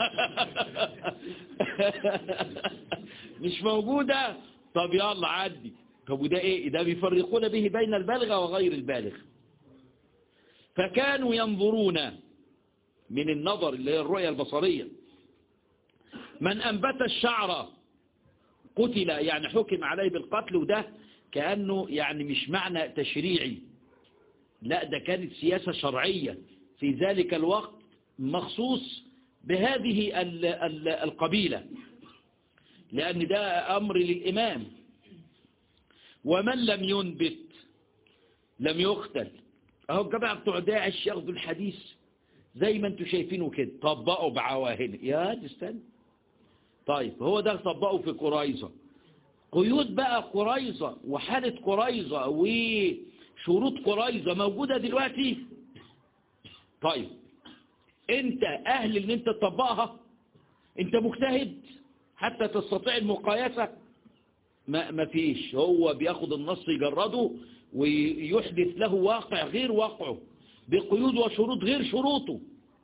مش موجودة طب يلا عدي طب وده ايه ده بيفرقون به بين البالغ وغير البالغ فكانوا ينظرون من النظر اللي هي الرؤية البصرية من أنبت الشعر قتل يعني حكم عليه بالقتل وده كأنه يعني مش معنى تشريعي لا ده كانت سياسة شرعية في ذلك الوقت مخصوص بهذه ال ال القبيلة لأن ده أمر للإمام ومن لم ينبت لم يقتل اهو الجماعة بتوع داعش ياخدوا الحديث زي ما انتم شايفينه كده طبقوا بعواهن يا دي استنى طيب هو ده طبقوا في قريظة قيود بقى قريظة وحالة قريظة وشروط قريظة موجودة دلوقتي طيب انت اهل ان انت تطبقها انت مجتهد حتى تستطيع المقايسة ما ما فيش هو بياخد النص يجرده ويحدث له واقع غير واقعه بقيود وشروط غير شروطه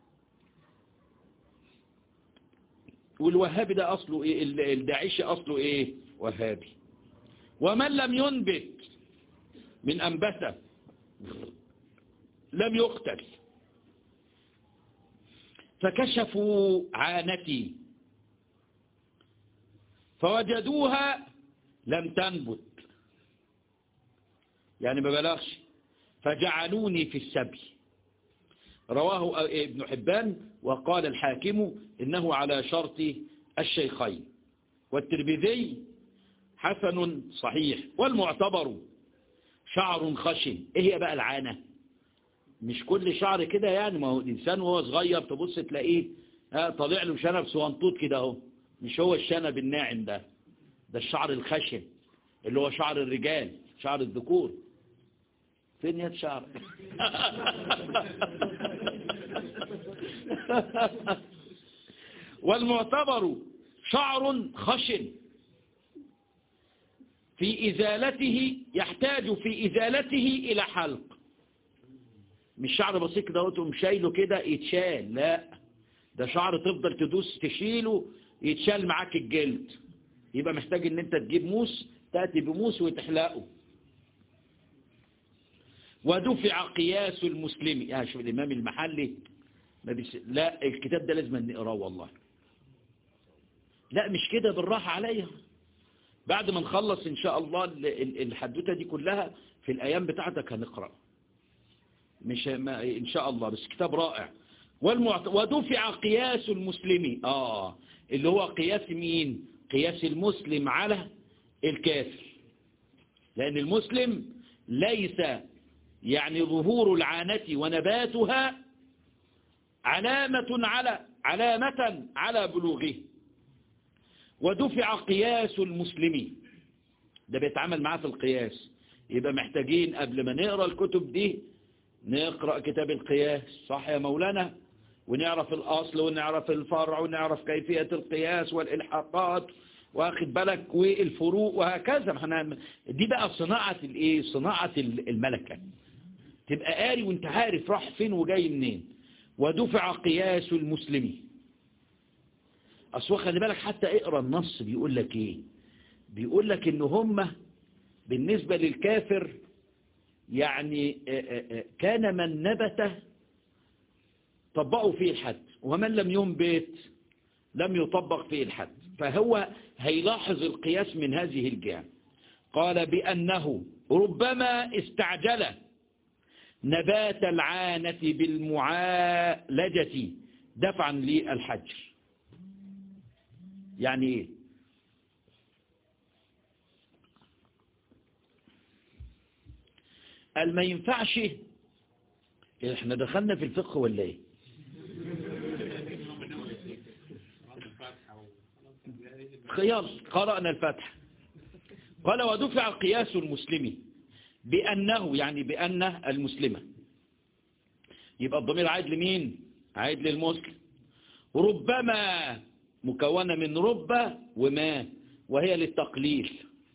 والوهابي ده أصله إيه ال- الداعشي أصله إيه وهابي ومن لم ينبت من أنبته لم يقتل فكشفوا عانتي فوجدوها لم تنبت يعني ما بلغش فجعلوني في السبي رواه ابن حبان وقال الحاكم إنه على شرط الشيخين والترمذي حسن صحيح والمعتبر شعر خشن ايه هي بقى العانة مش كل شعر كده يعني ما هو الإنسان وهو صغير تبص تلاقيه ها طالع له شنب سوانطوط كده اهو مش هو الشنب الناعم ده ده الشعر الخشن اللي هو شعر الرجال شعر الذكور فين يد شعر والمعتبر شعر خشن في إزالته يحتاج في إزالته إلى حلق مش شعر بسيط كده وتقوم شايله كده يتشال لا ده شعر تفضل تدوس تشيله يتشال معاك الجلد يبقى محتاج ان انت تجيب موس تأتي بموس وتحلقه ودفع قياس المسلم يا شوف الإمام المحلي ما بيس... لا الكتاب ده لازم نقراه والله لا مش كده بالراحة عليا بعد ما نخلص إن شاء الله ال- ال- الحدوتة دي كلها في الأيام بتاعتك هنقرأ مش ما إن شاء الله بس كتاب رائع والمعت... ودفع قياس المسلم آه اللي هو قياس مين قياس المسلم على الكافر لأن المسلم ليس يعني ظهور العانة ونباتها علامة على علامة على بلوغه ودفع قياس المسلمين ده بيتعامل معاه في القياس يبقى محتاجين قبل ما نقرأ الكتب دي نقرأ كتاب القياس صح يا مولانا ونعرف الأصل ونعرف الفرع ونعرف كيفية القياس والإلحاقات واخد بالك والفروق وهكذا ما احنا دي بقى صناعة الايه صناعة الملكة تبقى قاري وانت عارف راح فين وجاي منين ودفع قياس المسلمين اصل خلي بالك حتى اقرا النص بيقول لك ايه بيقول لك ان هم بالنسبة للكافر يعني كان من نبت طبقوا فيه الحد ومن لم ينبت لم يطبق فيه الحد فهو هيلاحظ القياس من هذه الجهة قال بأنه ربما استعجل نبات العانة بالمعالجة دفعا للحجر يعني ايه قال ما ينفعش احنا دخلنا في الفقه ولا ايه خيال قرأنا الفتح قال ودفع قياس المسلم بأنه يعني بأن المسلمة يبقى الضمير عايد لمين عايد للمسلم ربما مكونة من رب وما وهي للتقليل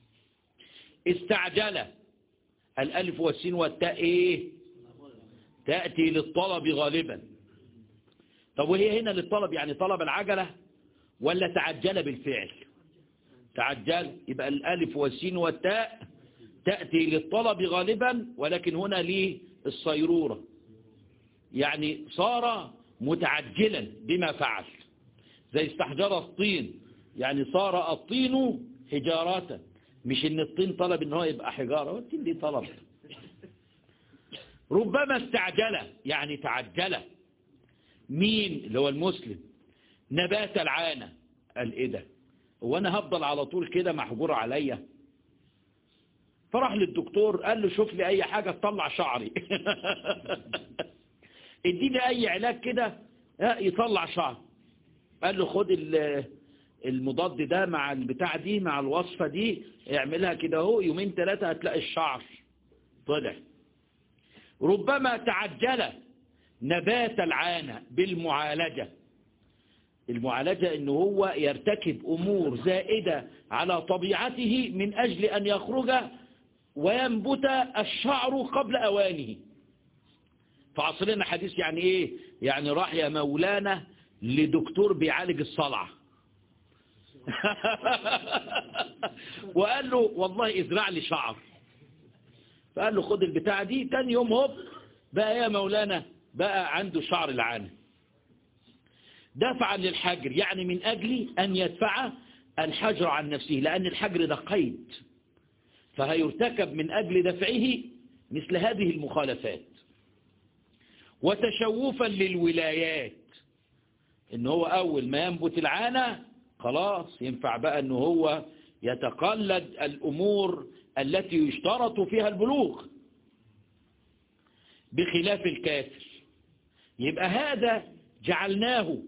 استعجل الألف والسين والتاء إيه تأتي للطلب غالبا طب وهي هنا للطلب يعني طلب العجلة ولا تعجل بالفعل تعجل يبقى الألف والسين والتاء تأتي للطلب غالبا ولكن هنا للصيرورة يعني صار متعجلا بما فعل زي استحجر الطين يعني صار الطين حجارة مش ان الطين طلب ان هو يبقى حجارة والطين دي طلب ربما استعجل يعني تعجل مين اللي هو المسلم نبات العانة قال ايه ده هو انا هفضل على طول كده محجور عليا فراح للدكتور قال له شوف لي اي حاجة تطلع شعري اديني اي علاج كده يطلع شعر قال له خد المضاد ده مع البتاع دي مع الوصفة دي اعملها كده اهو يومين ثلاثة هتلاقي الشعر طلع ربما تعجل نبات العانة بالمعالجة المعالجة انه هو يرتكب امور زائدة على طبيعته من اجل ان يخرج وينبت الشعر قبل اوانه في عصرنا حديث يعني ايه يعني راح يا مولانا لدكتور بيعالج الصلع وقال له والله ازرع لي شعر فقال له خد البتاعة دي تاني يوم هوب بقى يا مولانا بقى عنده شعر العانة دفعا للحجر يعني من أجل أن يدفع الحجر عن نفسه لأن الحجر ده قيد فهيرتكب من أجل دفعه مثل هذه المخالفات وتشوفا للولايات ان هو اول ما ينبت العانة خلاص ينفع بقى ان هو يتقلد الامور التي يشترط فيها البلوغ بخلاف الكافر يبقى هذا جعلناه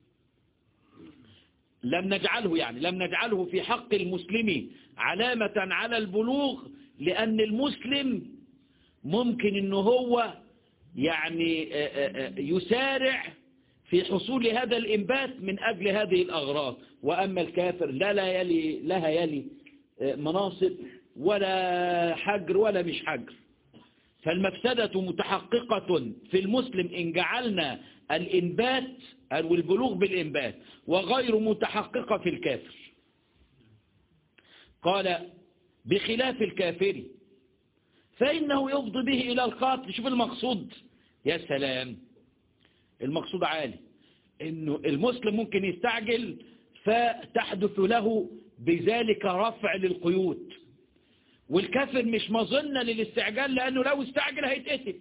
لم نجعله يعني لم نجعله في حق المسلم علامة على البلوغ لأن المسلم ممكن أنه هو يعني يسارع في حصول هذا الإنبات من أجل هذه الأغراض وأما الكافر لا لا يلي لها يلي مناصب ولا حجر ولا مش حجر فالمفسدة متحققة في المسلم إن جعلنا الإنبات أو البلوغ بالإنبات وغير متحققة في الكافر قال بخلاف الكافر فإنه يفضي به إلى القتل شوف المقصود يا سلام المقصود عالي إنه المسلم ممكن يستعجل فتحدث له بذلك رفع للقيود والكافر مش مظنة للاستعجال لأنه لو استعجل هيتقتل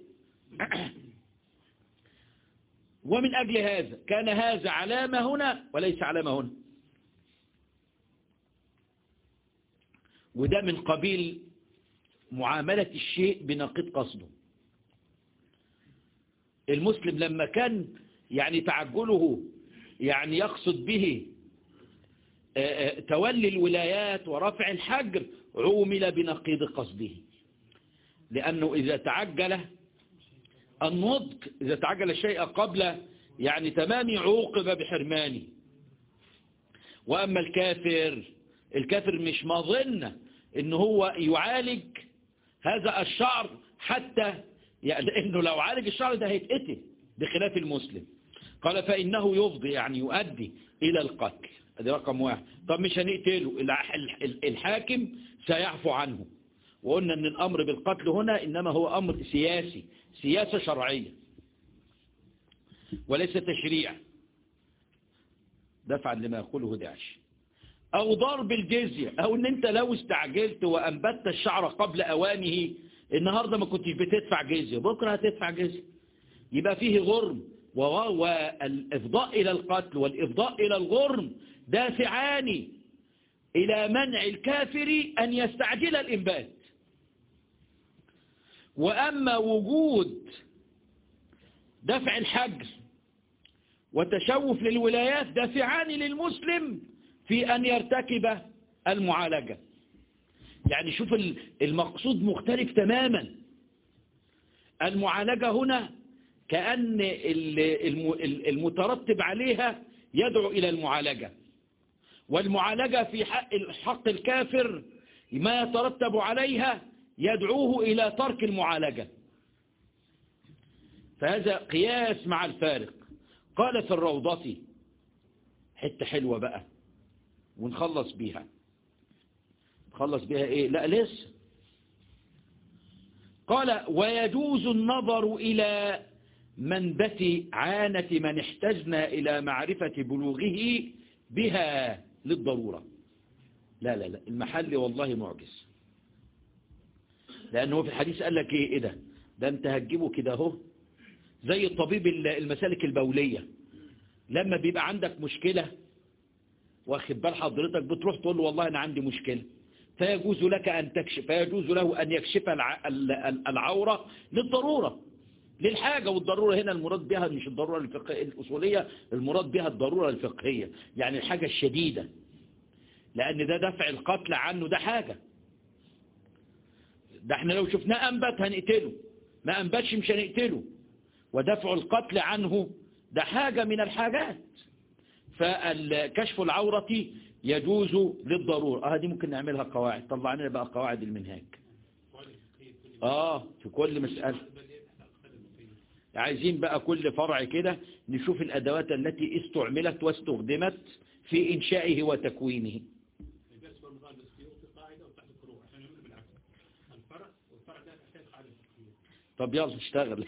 ومن أجل هذا كان هذا علامة هنا وليس علامة هنا وده من قبيل معاملة الشيء بنقيض قصده المسلم لما كان يعني تعجله يعني يقصد به تولي الولايات ورفع الحجر عومل بنقيض قصده لأنه إذا تعجل النضج إذا تعجل الشيء قبل يعني تمام عوقب بحرمانه وأما الكافر الكافر مش مظن إن هو يعالج هذا الشعر حتى يعني لأنه لو عالج الشعر ده هيتقتل بخلاف المسلم قال فإنه يفضي يعني يؤدي إلى القتل هذا رقم واحد طب مش هنقتله الحاكم سيعفو عنه وقلنا أن الأمر بالقتل هنا إنما هو أمر سياسي سياسة شرعية وليس تشريع دفعا لما يقوله داعش أو ضرب الجزية أو أن أنت لو استعجلت وأنبت الشعر قبل أوانه النهاردة ما كنتش بتدفع جزية بكرة هتدفع جزية يبقى فيه غرم والإفضاء إلى القتل والإفضاء إلى الغرم دافعان إلى منع الكافر أن يستعجل الإنبات وأما وجود دفع الحجر وتشوف للولايات دافعان للمسلم في أن يرتكب المعالجة يعني شوف المقصود مختلف تماما المعالجة هنا كأن المترتب عليها يدعو إلى المعالجة والمعالجة في حق, حق الكافر ما يترتب عليها يدعوه إلى ترك المعالجة فهذا قياس مع الفارق قال في الروضة حتة حلوة بقى ونخلص بيها نخلص بيها ايه لا لسه قال ويجوز النظر إلى منبت عانة من احتجنا إلى معرفة بلوغه بها للضرورة لا لا لا المحل والله معجز لأنه في الحديث قال لك ايه, إيه ده ده انت هتجيبه كده اهو زي الطبيب المسالك البولية لما بيبقى عندك مشكلة واخد بال حضرتك بتروح تقول له والله أنا عندي مشكلة فيجوز لك أن تكشف فيجوز له أن يكشف العورة للضرورة للحاجة والضرورة هنا المراد بها مش الضرورة الفقهية الأصولية المراد بها الضرورة الفقهية يعني الحاجة الشديدة لأن ده دفع القتل عنه ده حاجة ده احنا لو شفناه أنبت هنقتله ما أنبتش مش هنقتله ودفع القتل عنه ده حاجة من الحاجات فالكشف العورة يجوز للضرورة اه دي ممكن نعملها قواعد طلع لنا بقى قواعد المنهاج اه في كل مسألة عايزين بقى كل فرع كده نشوف الأدوات التي استعملت واستخدمت في إنشائه وتكوينه الدرس في رمضان بس في قاعدة وتحت الفروع عشان يعملوا بالعكس الفرع والفرع ده تحتاج قاعدة تفكير طب يلا اشتغل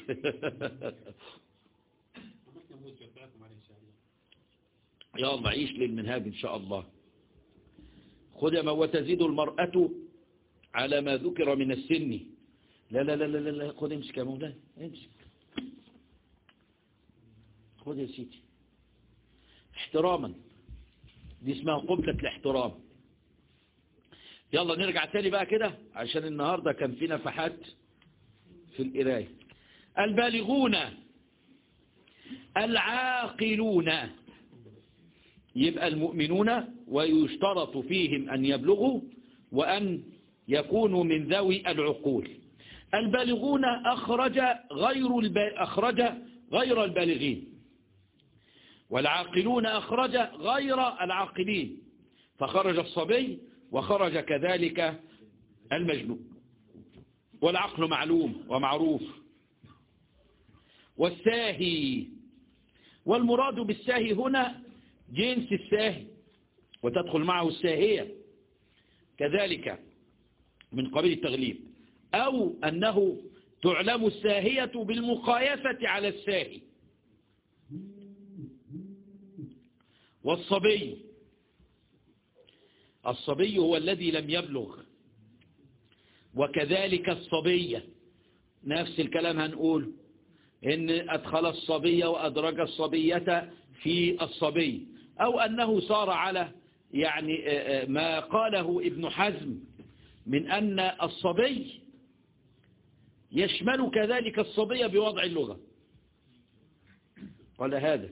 ومثل نموذج جبتكم عليه إن شاء الله يلا عيش للمنهاج إن شاء الله خذ ما وتزيد المرأة على ما ذكر من السن لا لا لا لا لا, لا. خذ امسك يا مولانا امسك خذ يا سيدي احتراما دي اسمها قبلة الاحترام يلا نرجع تاني بقى كده عشان النهاردة كان في نفحات في القراية البالغون العاقلون يبقى المؤمنون ويشترط فيهم أن يبلغوا وأن يكونوا من ذوي العقول البالغون أخرج غير الب... أخرج غير البالغين والعاقلون أخرج غير العاقلين فخرج الصبي وخرج كذلك المجنون والعقل معلوم ومعروف والساهي والمراد بالساهي هنا جنس الساهي وتدخل معه الساهية كذلك من قبيل التغليب أو أنه تعلم الساهية بالمقايسة على الساهي والصبي الصبي هو الذي لم يبلغ وكذلك الصبية نفس الكلام هنقول إن أدخل الصبية وأدرج الصبية في الصبي أو أنه صار على يعني ما قاله ابن حزم من أن الصبي يشمل كذلك الصبية بوضع اللغة قال هذا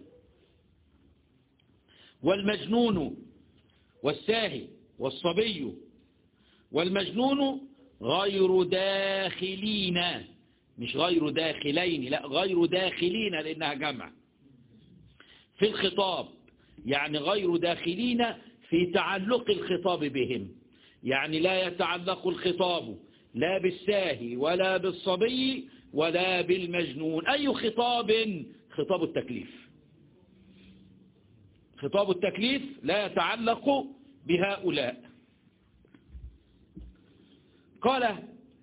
والمجنون والساهي والصبي والمجنون غير داخلين مش غير داخلين لا غير داخلين لأنها جمع في الخطاب يعني غير داخلين في تعلق الخطاب بهم يعني لا يتعلق الخطاب لا بالساهي ولا بالصبي ولا بالمجنون أي خطاب خطاب التكليف خطاب التكليف لا يتعلق بهؤلاء قال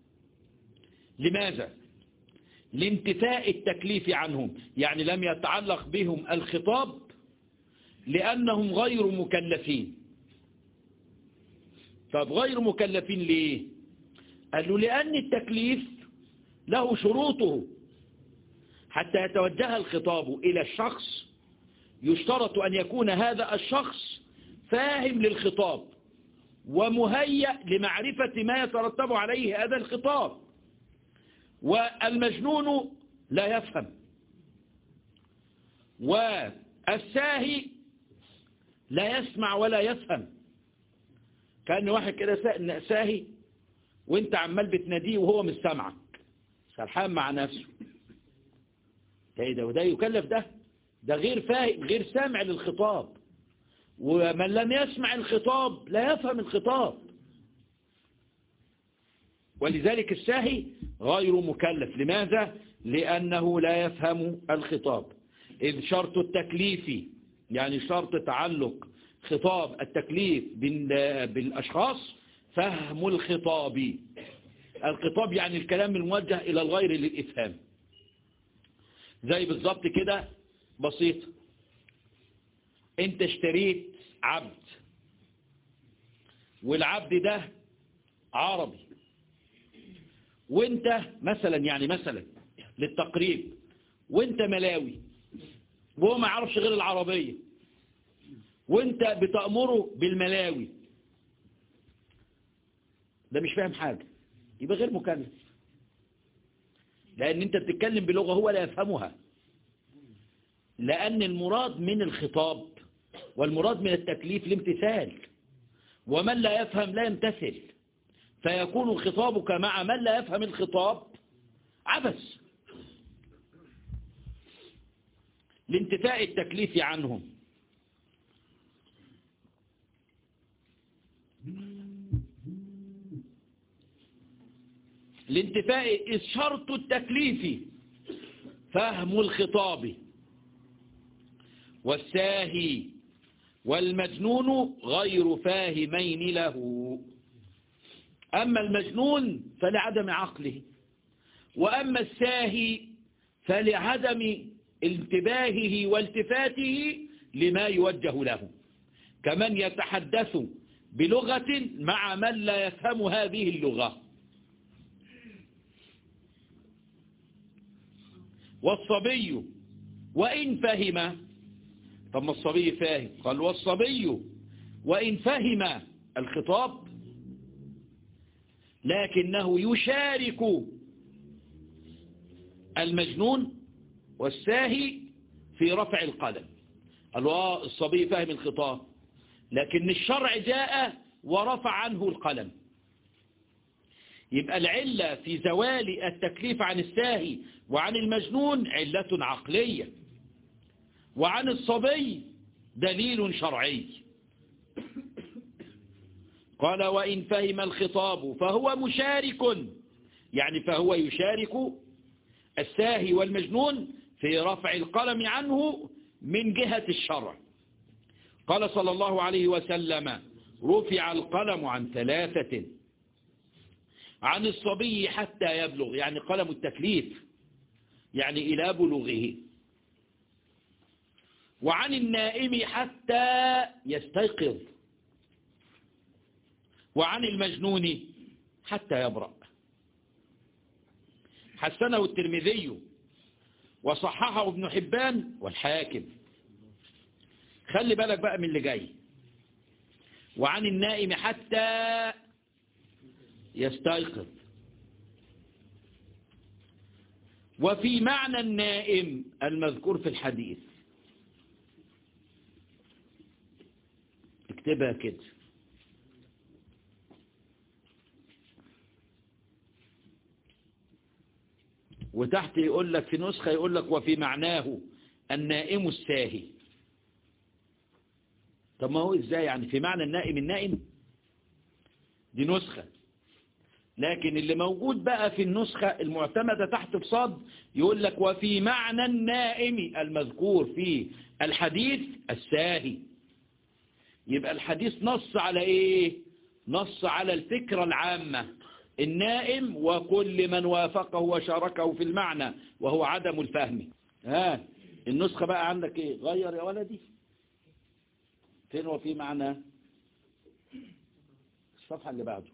لماذا لانتفاء التكليف عنهم يعني لم يتعلق بهم الخطاب لأنهم غير مكلفين طب غير مكلفين ليه قال له لأن التكليف له شروطه حتى يتوجه الخطاب إلى الشخص يشترط أن يكون هذا الشخص فاهم للخطاب ومهيأ لمعرفة ما يترتب عليه هذا الخطاب والمجنون لا يفهم والساهي لا يسمع ولا يفهم كأن واحد كده ساهي وانت عمال بتناديه وهو مش سامعك سرحان مع نفسه ده ده وده يكلف ده ده غير فاهم غير سامع للخطاب ومن لم يسمع الخطاب لا يفهم الخطاب ولذلك الساهي غير مكلف لماذا؟ لأنه لا يفهم الخطاب إذ شرط التكليف يعني شرط تعلق خطاب التكليف بالأشخاص فهم الخطاب الخطاب يعني الكلام الموجه إلى الغير للإفهام زي بالظبط كده بسيط انت اشتريت عبد والعبد ده عربي وانت مثلا يعني مثلا للتقريب وانت ملاوي وهو ما يعرفش غير العربية وانت بتأمره بالملاوي ده مش فاهم حاجة يبقى غير مكلف لأن انت بتتكلم بلغة هو لا يفهمها لأن المراد من الخطاب والمراد من التكليف الامتثال ومن لا يفهم لا يمتثل فيكون خطابك مع من لا يفهم الخطاب عبث لانتفاء التكليف عنهم لانتفاء شرط التكليف فهم الخطاب والساهي والمجنون غير فاهمين له أما المجنون فلعدم عقله وأما الساهي فلعدم انتباهه والتفاته لما يوجه له كمن يتحدث بلغة مع من لا يفهم هذه اللغة والصبي وإن فهم طب ما الصبي فاهم قال والصبي وإن فهم الخطاب لكنه يشارك المجنون والساهي في رفع القلم قالوا الصبي فاهم الخطاب لكن الشرع جاء ورفع عنه القلم يبقى العلة في زوال التكليف عن الساهي وعن المجنون علة عقلية وعن الصبي دليل شرعي قال وإن فهم الخطاب فهو مشارك يعني فهو يشارك الساهي والمجنون في رفع القلم عنه من جهة الشرع قال صلى الله عليه وسلم رفع القلم عن ثلاثة عن الصبي حتى يبلغ يعني قلم التكليف يعني إلى بلوغه وعن النائم حتى يستيقظ وعن المجنون حتى يبرأ حسنه الترمذي وصححه ابن حبان والحاكم خلي بالك بقى من اللي جاي وعن النائم حتى يستيقظ وفي معنى النائم المذكور في الحديث اكتبها كده وتحت يقول لك في نسخة يقول لك وفي معناه النائم الساهي طب ما هو ازاي يعني في معنى النائم النائم دي نسخة لكن اللي موجود بقى في النسخة المعتمدة تحت بصاد يقول لك وفي معنى النائم المذكور في الحديث الساهي يبقى الحديث نص على ايه نص على الفكرة العامة النائم وكل من وافقه وشاركه في المعنى وهو عدم الفهم ها النسخة بقى عندك ايه غير يا ولدي فين وفي معنى الصفحة اللي بعده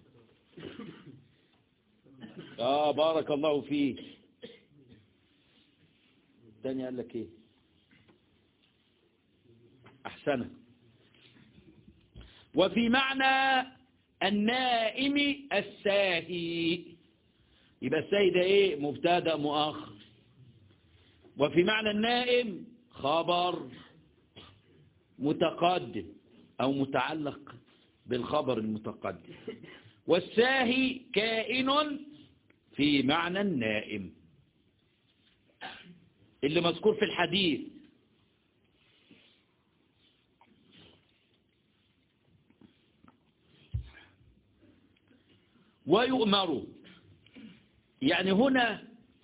اه بارك الله فيك الثاني قال لك ايه احسنه وفي معنى النائم الساهي يبقى الساهي ده ايه مبتدا مؤخر وفي معنى النائم خبر متقدم او متعلق بالخبر المتقدم والساهي كائن في معنى النائم اللي مذكور في الحديث ويؤمر يعني هنا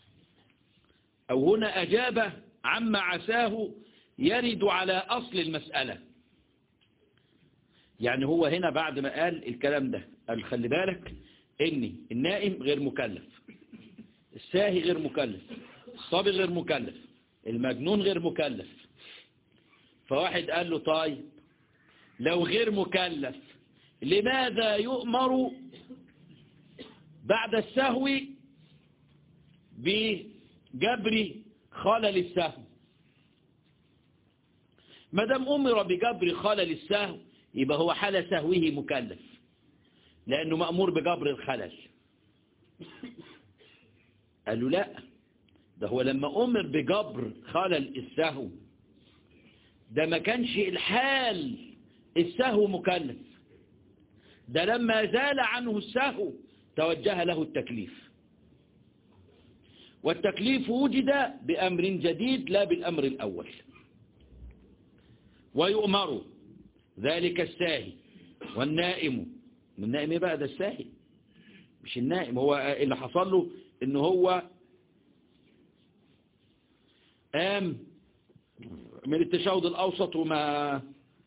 أو هنا أجاب عما عساه يرد على أصل المسألة يعني هو هنا بعد ما قال الكلام ده قال خلي بالك إن النائم غير مكلف الساهي غير مكلف الصبي غير مكلف المجنون غير مكلف فواحد قال له طيب لو غير مكلف لماذا يؤمر بعد السهو بجبر خلل السهو ما دام أمر بجبر خلل السهو يبقى هو حال سهوه مكلف لأنه مأمور بجبر الخلل قالوا لا ده هو لما أمر بجبر خلل السهو ده ما كانش الحال السهو مكلف ده لما زال عنه السهو توجه له التكليف والتكليف وجد بأمر جديد لا بالأمر الأول ويؤمر ذلك الساهي والنائم النائم بقى ده الساهي مش النائم هو اللي حصل له ان هو قام من التشهد الأوسط وما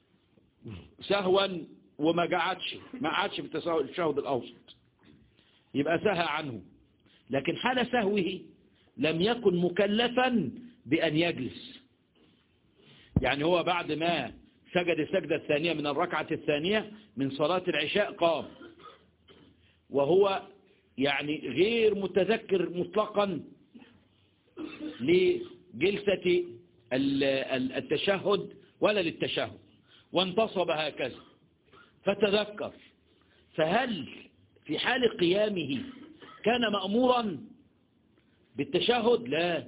سهوا وما قعدش ما قعدش في التشهد الأوسط يبقى سهى عنه لكن حال سهوه لم يكن مكلفا بأن يجلس يعني هو بعد ما سجد السجدة الثانية من الركعة الثانية من صلاة العشاء قام وهو يعني غير متذكر مطلقا لجلسة التشهد ولا للتشهد وانتصب هكذا فتذكر فهل في حال قيامه كان مأمورا بالتشهد لا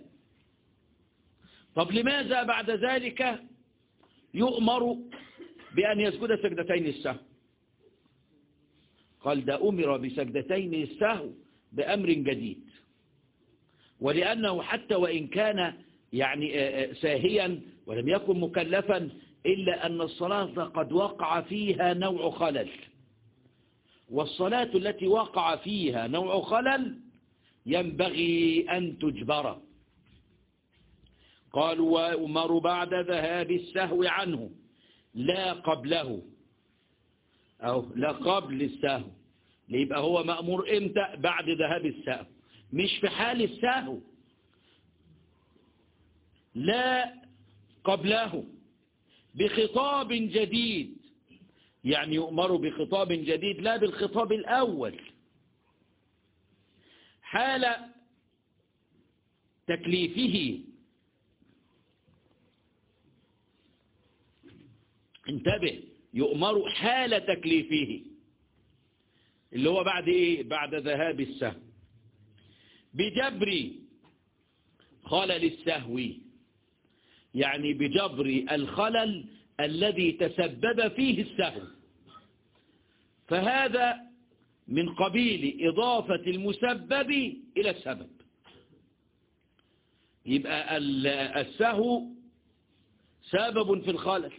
طب لماذا بعد ذلك يؤمر بأن يسجد سجدتين السهو قال ده أمر بسجدتين السهو بأمر جديد ولأنه حتى وإن كان يعني ساهيا ولم يكن مكلفا إلا أن الصلاة قد وقع فيها نوع خلل والصلاة التي وقع فيها نوع خلل ينبغي أن تجبر قالوا وأمر بعد ذهاب السهو عنه لا قبله أو لا قبل السهو يبقى هو مأمور إمتى بعد ذهاب السهو مش في حال السهو لا قبله بخطاب جديد يعني يؤمر بخطاب جديد لا بالخطاب الأول حال تكليفه انتبه يؤمر حال تكليفه اللي هو بعد ايه بعد ذهاب السهو بجبر خلل السهو يعني بجبر الخلل الذي تسبب فيه السهو فهذا من قبيل إضافة المسبب إلى السبب يبقى السهو سبب في الخلل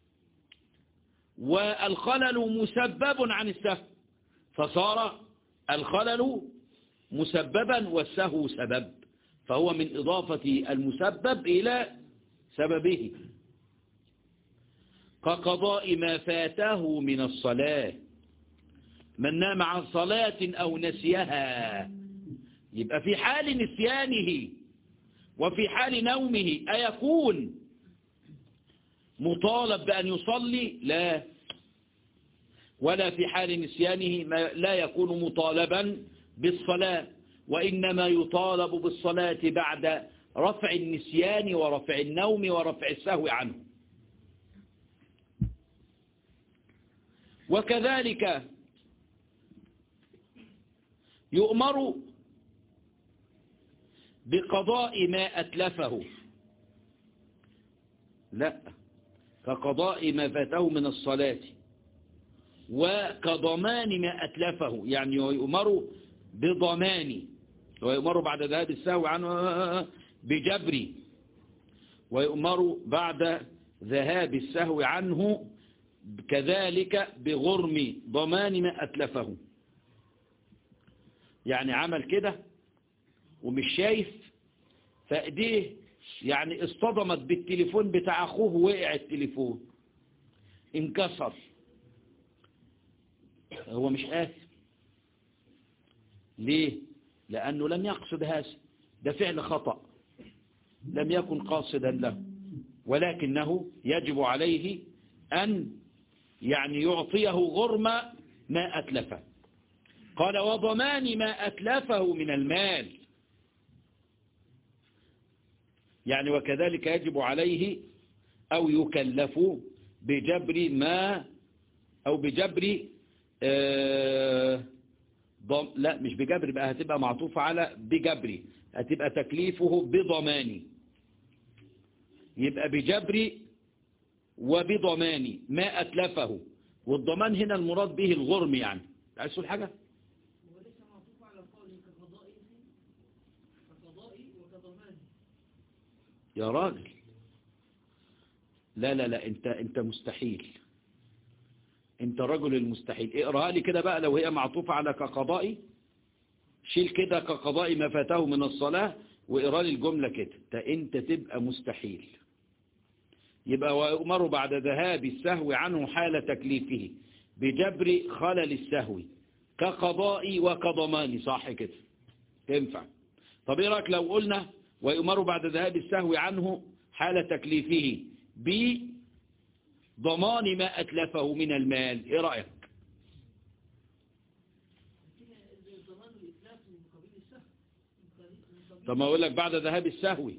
والخلل مسبب عن السهو فصار الخلل مسببا والسهو سبب فهو من إضافة المسبب إلى سببه كقضاء ما فاته من الصلاة من نام عن صلاة أو نسيها يبقى في حال نسيانه وفي حال نومه أيكون مطالب بأن يصلي لا ولا في حال نسيانه لا يكون مطالبا بالصلاة وإنما يطالب بالصلاة بعد رفع النسيان ورفع النوم ورفع السهو عنه وكذلك يؤمر بقضاء ما أتلفه لا كقضاء ما فاته من الصلاة وكضمان ما أتلفه يعني يؤمر بضمان ويؤمر بعد ذهاب السهو عنه بجبر ويؤمر بعد ذهاب السهو عنه كذلك بغرم ضمان ما أتلفه يعني عمل كده ومش شايف فأيديه يعني اصطدمت بالتليفون بتاع أخوه وقع التليفون انكسر هو مش آثم ليه لأنه لم يقصد هذا ده فعل خطأ لم يكن قاصدا له ولكنه يجب عليه أن يعني يعطيه غرم ما أتلفه قال وضمان ما أتلفه من المال يعني وكذلك يجب عليه أو يكلف بجبر ما أو بجبر آه ضم لا مش بجبر بقى هتبقى معطوفة على بجبري هتبقى تكليفه بضماني يبقى بجبري وبضماني ما أتلفه والضمان هنا المراد به الغرم يعني عايز تقول حاجة وليس معطوف على قوله كقضائه كقضائي وكضماني يا راجل لا لا لا انت انت مستحيل انت رجل المستحيل اقراها لي كده بقى لو هي معطوفة على كقضائي شيل كده كقضاء ما فاته من الصلاة وإيراد الجملة كده تا انت تبقى مستحيل يبقى ويؤمر بعد ذهاب السهو عنه حال تكليفه بجبر خلل السهو كقضاء وكضمان صح كده تنفع طب ايه رايك لو قلنا ويؤمر بعد ذهاب السهو عنه حال تكليفه بضمان ما أتلفه من المال ايه رأيك ضمان الإتلاف من قبيل السهل من قبيل- من قبيل- طب ما اقول لك بعد ذهاب السهو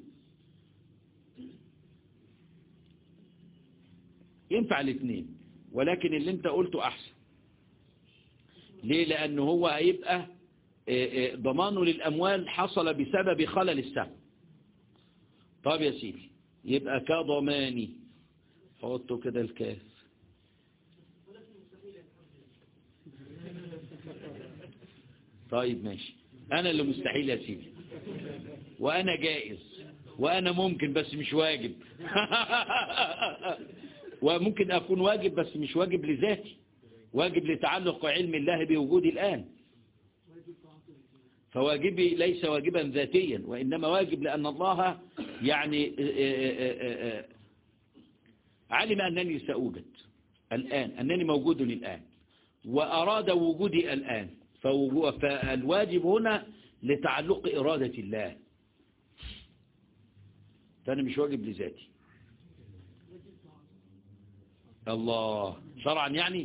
ينفع الاثنين ولكن اللي انت قلته احسن ليه لانه هو هيبقى آه، آه، ضمانه للاموال حصل بسبب خلل السهم طب يا سيدي يبقى كضماني حطوا كده الكاف طيب ماشي انا اللي مستحيل يا سيدي وانا جائز وانا ممكن بس مش واجب وممكن اكون واجب بس مش واجب لذاتي واجب لتعلق علم الله بوجودي الآن فواجبي ليس واجبا ذاتيا وإنما واجب لأن الله يعني علم أنني سأوجد الآن أنني موجود الآن وأراد وجودي الآن فوجو- فالواجب هنا لتعلق إرادة الله فأنا مش واجب لذاتي الله شرعا يعني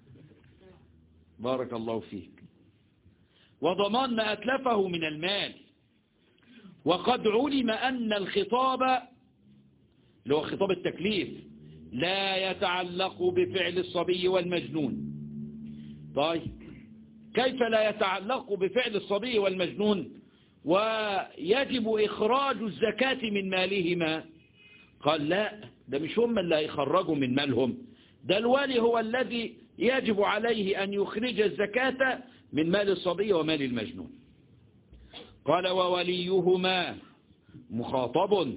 بارك الله فيك وضمان ما أتلفه من المال وقد علم أن الخطاب اللي هو خطاب التكليف لا يتعلق بفعل الصبي والمجنون طيب كيف لا يتعلق بفعل الصبي والمجنون ويجب إخراج الزكاة من مالهما قال لا ده مش هم اللي هيخرجوا من مالهم ده الوالي هو الذي يجب عليه أن يخرج الزكاة من مال الصبي ومال المجنون قال ووليهما مخاطب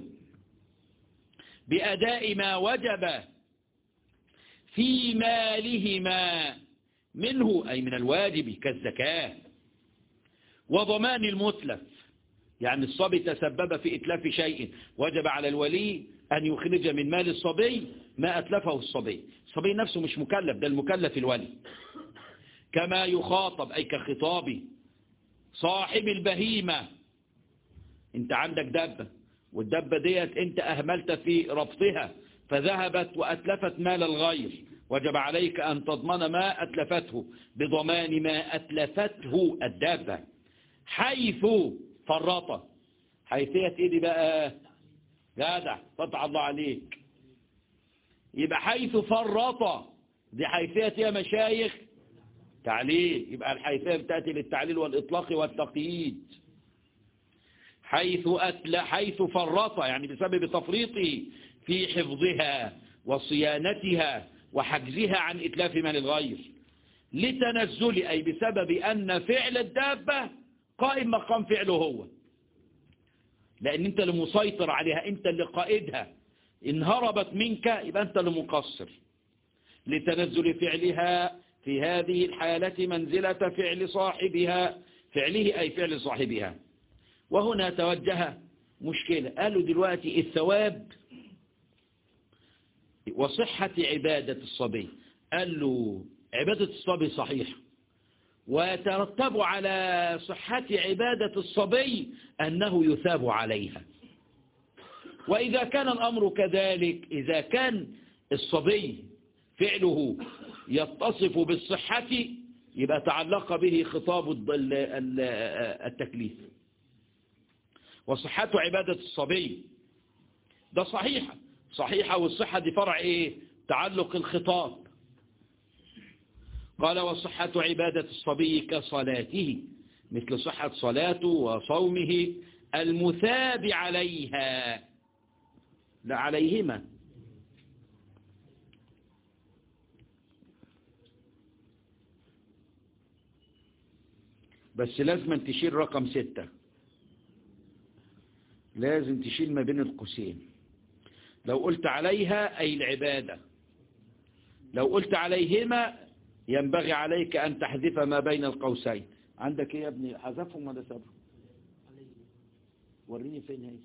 بأداء ما وجب في مالهما منه أي من الواجب كالزكاة وضمان المتلف يعني الصبي تسبب في إتلاف شيء وجب على الولي أن يخرج من مال الصبي ما أتلفه الصبي الصبي نفسه مش مكلف ده المكلف الولي كما يخاطب أي كخطابي صاحب البهيمة انت عندك دبة والدبة ديت انت أهملت في ربطها فذهبت وأتلفت مال الغير وجب عليك أن تضمن ما أتلفته بضمان ما أتلفته الدابة حيث فرط حيثية ايه دي بقى جدع فتح الله عليك يبقى حيث فرط دي حيثية يا مشايخ تعليل يبقى الحيثية بتأتي للتعليل والإطلاق والتقييد حيث أتل حيث فرط يعني بسبب تفريطه في حفظها وصيانتها وحجزها عن إتلاف مال الغير لتنزل أي بسبب أن فعل الدابة قائم مقام فعله هو لأن أنت اللي مسيطر عليها أنت اللي قائدها إن هربت منك يبقى أنت اللي مقصر لتنزل فعلها في هذه الحالة منزلة فعل صاحبها فعله أي فعل صاحبها وهنا توجه مشكلة قالوا دلوقتي الثواب وصحة عبادة الصبي قال له عبادة الصبي صحيحة ويترتب على صحة عبادة الصبي أنه يثاب عليها وإذا كان الأمر كذلك إذا كان الصبي فعله يتصف بالصحة يبقى تعلق به خطاب ال- ال- التكليف وصحة عبادة الصبي ده صحيحة صحيحة والصحة دي فرع ايه تعلق الخطاب قال وصحة عبادة الصبي كصلاته مثل صحة صلاته وصومه المثاب عليها لا عليهما بس لازم تشيل رقم ستة لازم تشيل ما بين القوسين لو قلت عليها أي العبادة لو قلت عليهما ينبغي عليك أن تحذف ما بين القوسين عندك ايه يا ابني حذفهم ولا سابهم وريني فين هي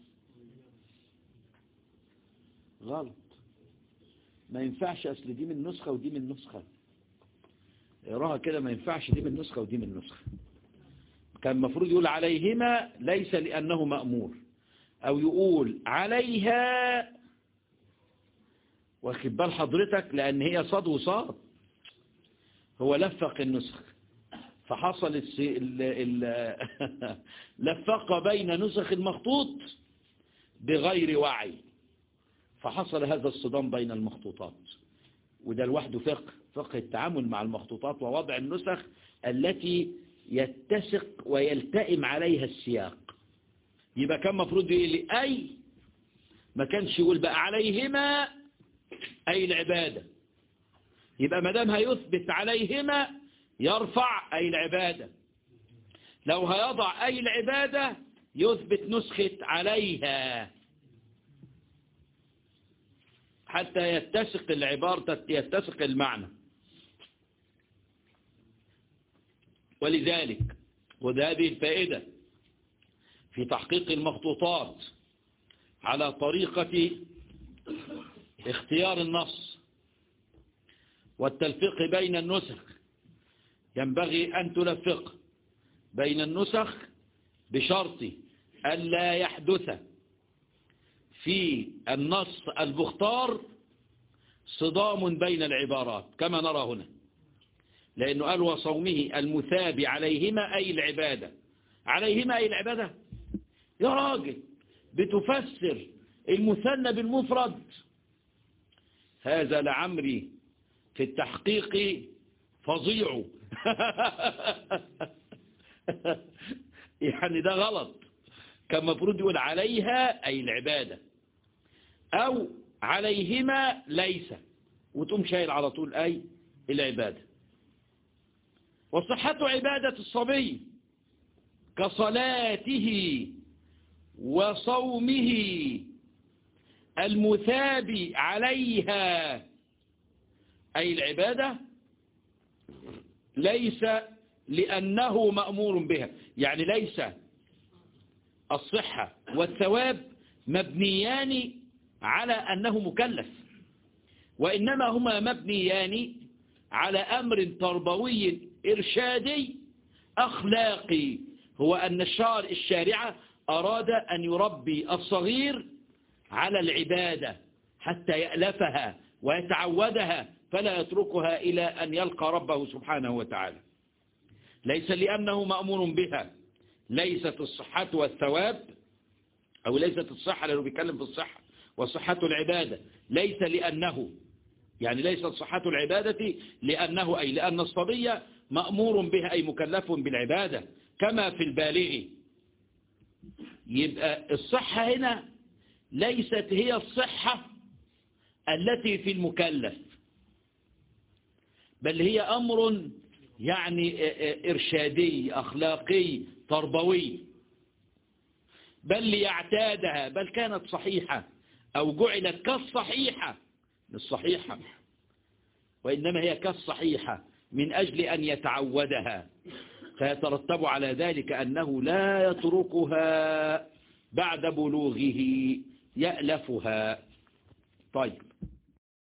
غلط ما ينفعش أصل دي من نسخة ودي من نسخة اقراها كده ما ينفعش دي من نسخة ودي من نسخة كان المفروض يقول عليهما ليس لأنه مأمور أو يقول عليها واخد بال حضرتك لأن هي صاد وصاد هو لفق النسخ فحصل الس... ال... ال... لفق بين نسخ المخطوط بغير وعي فحصل هذا الصدام بين المخطوطات وده لوحده فقه فقه التعامل مع المخطوطات ووضع النسخ التي يتسق ويلتئم عليها السياق يبقى كان مفروض يقول لي أي ما كانش يقول بقى عليهما أي العبادة يبقى ما دام هيثبت عليهما يرفع أي العبادة لو هيضع أي العبادة يثبت نسخة عليها حتى يتسق العبارة يتسق المعنى ولذلك وهذه الفائدة في تحقيق المخطوطات على طريقة اختيار النص والتلفيق بين النسخ ينبغي أن تلفق بين النسخ بشرط ألا يحدث في النص المختار صدام بين العبارات كما نرى هنا لأنه قال وصومه المثاب عليهما أي العبادة عليهما أي العبادة يا راجل بتفسر المثنى بالمفرد هذا لعمري في التحقيق فظيع يعني ده غلط كان مفروض يقول عليها أي العبادة أو عليهما ليس وتقوم شايل على طول أي العبادة وصحة عبادة الصبي كصلاته وصومه المثاب عليها أي العبادة ليس لأنه مأمور بها يعني ليس الصحة والثواب مبنيان على أنه مكلف وإنما هما مبنيان على أمر تربوي إرشادي أخلاقي هو أن الشار الشارعة أراد أن يربي الصغير على العبادة حتى يألفها ويتعودها فلا يتركها إلى أن يلقى ربه سبحانه وتعالى ليس لأنه مأمور بها ليست الصحة والثواب أو ليست الصحة لأنه بيتكلم في الصحة وصحة العبادة ليس لأنه يعني ليست صحة العبادة لأنه أي لأن الصبية مأمور بها أي مكلف بالعبادة كما في البالغ يبقى الصحة هنا ليست هي الصحة التي في المكلف بل هي أمر يعني إرشادي أخلاقي تربوي بل ليعتادها بل كانت صحيحة أو جعلت كالصحيحة الصحيحة وإنما هي كالصحيحة من أجل أن يتعودها فيترتب على ذلك أنه لا يتركها بعد بلوغه يألفها طيب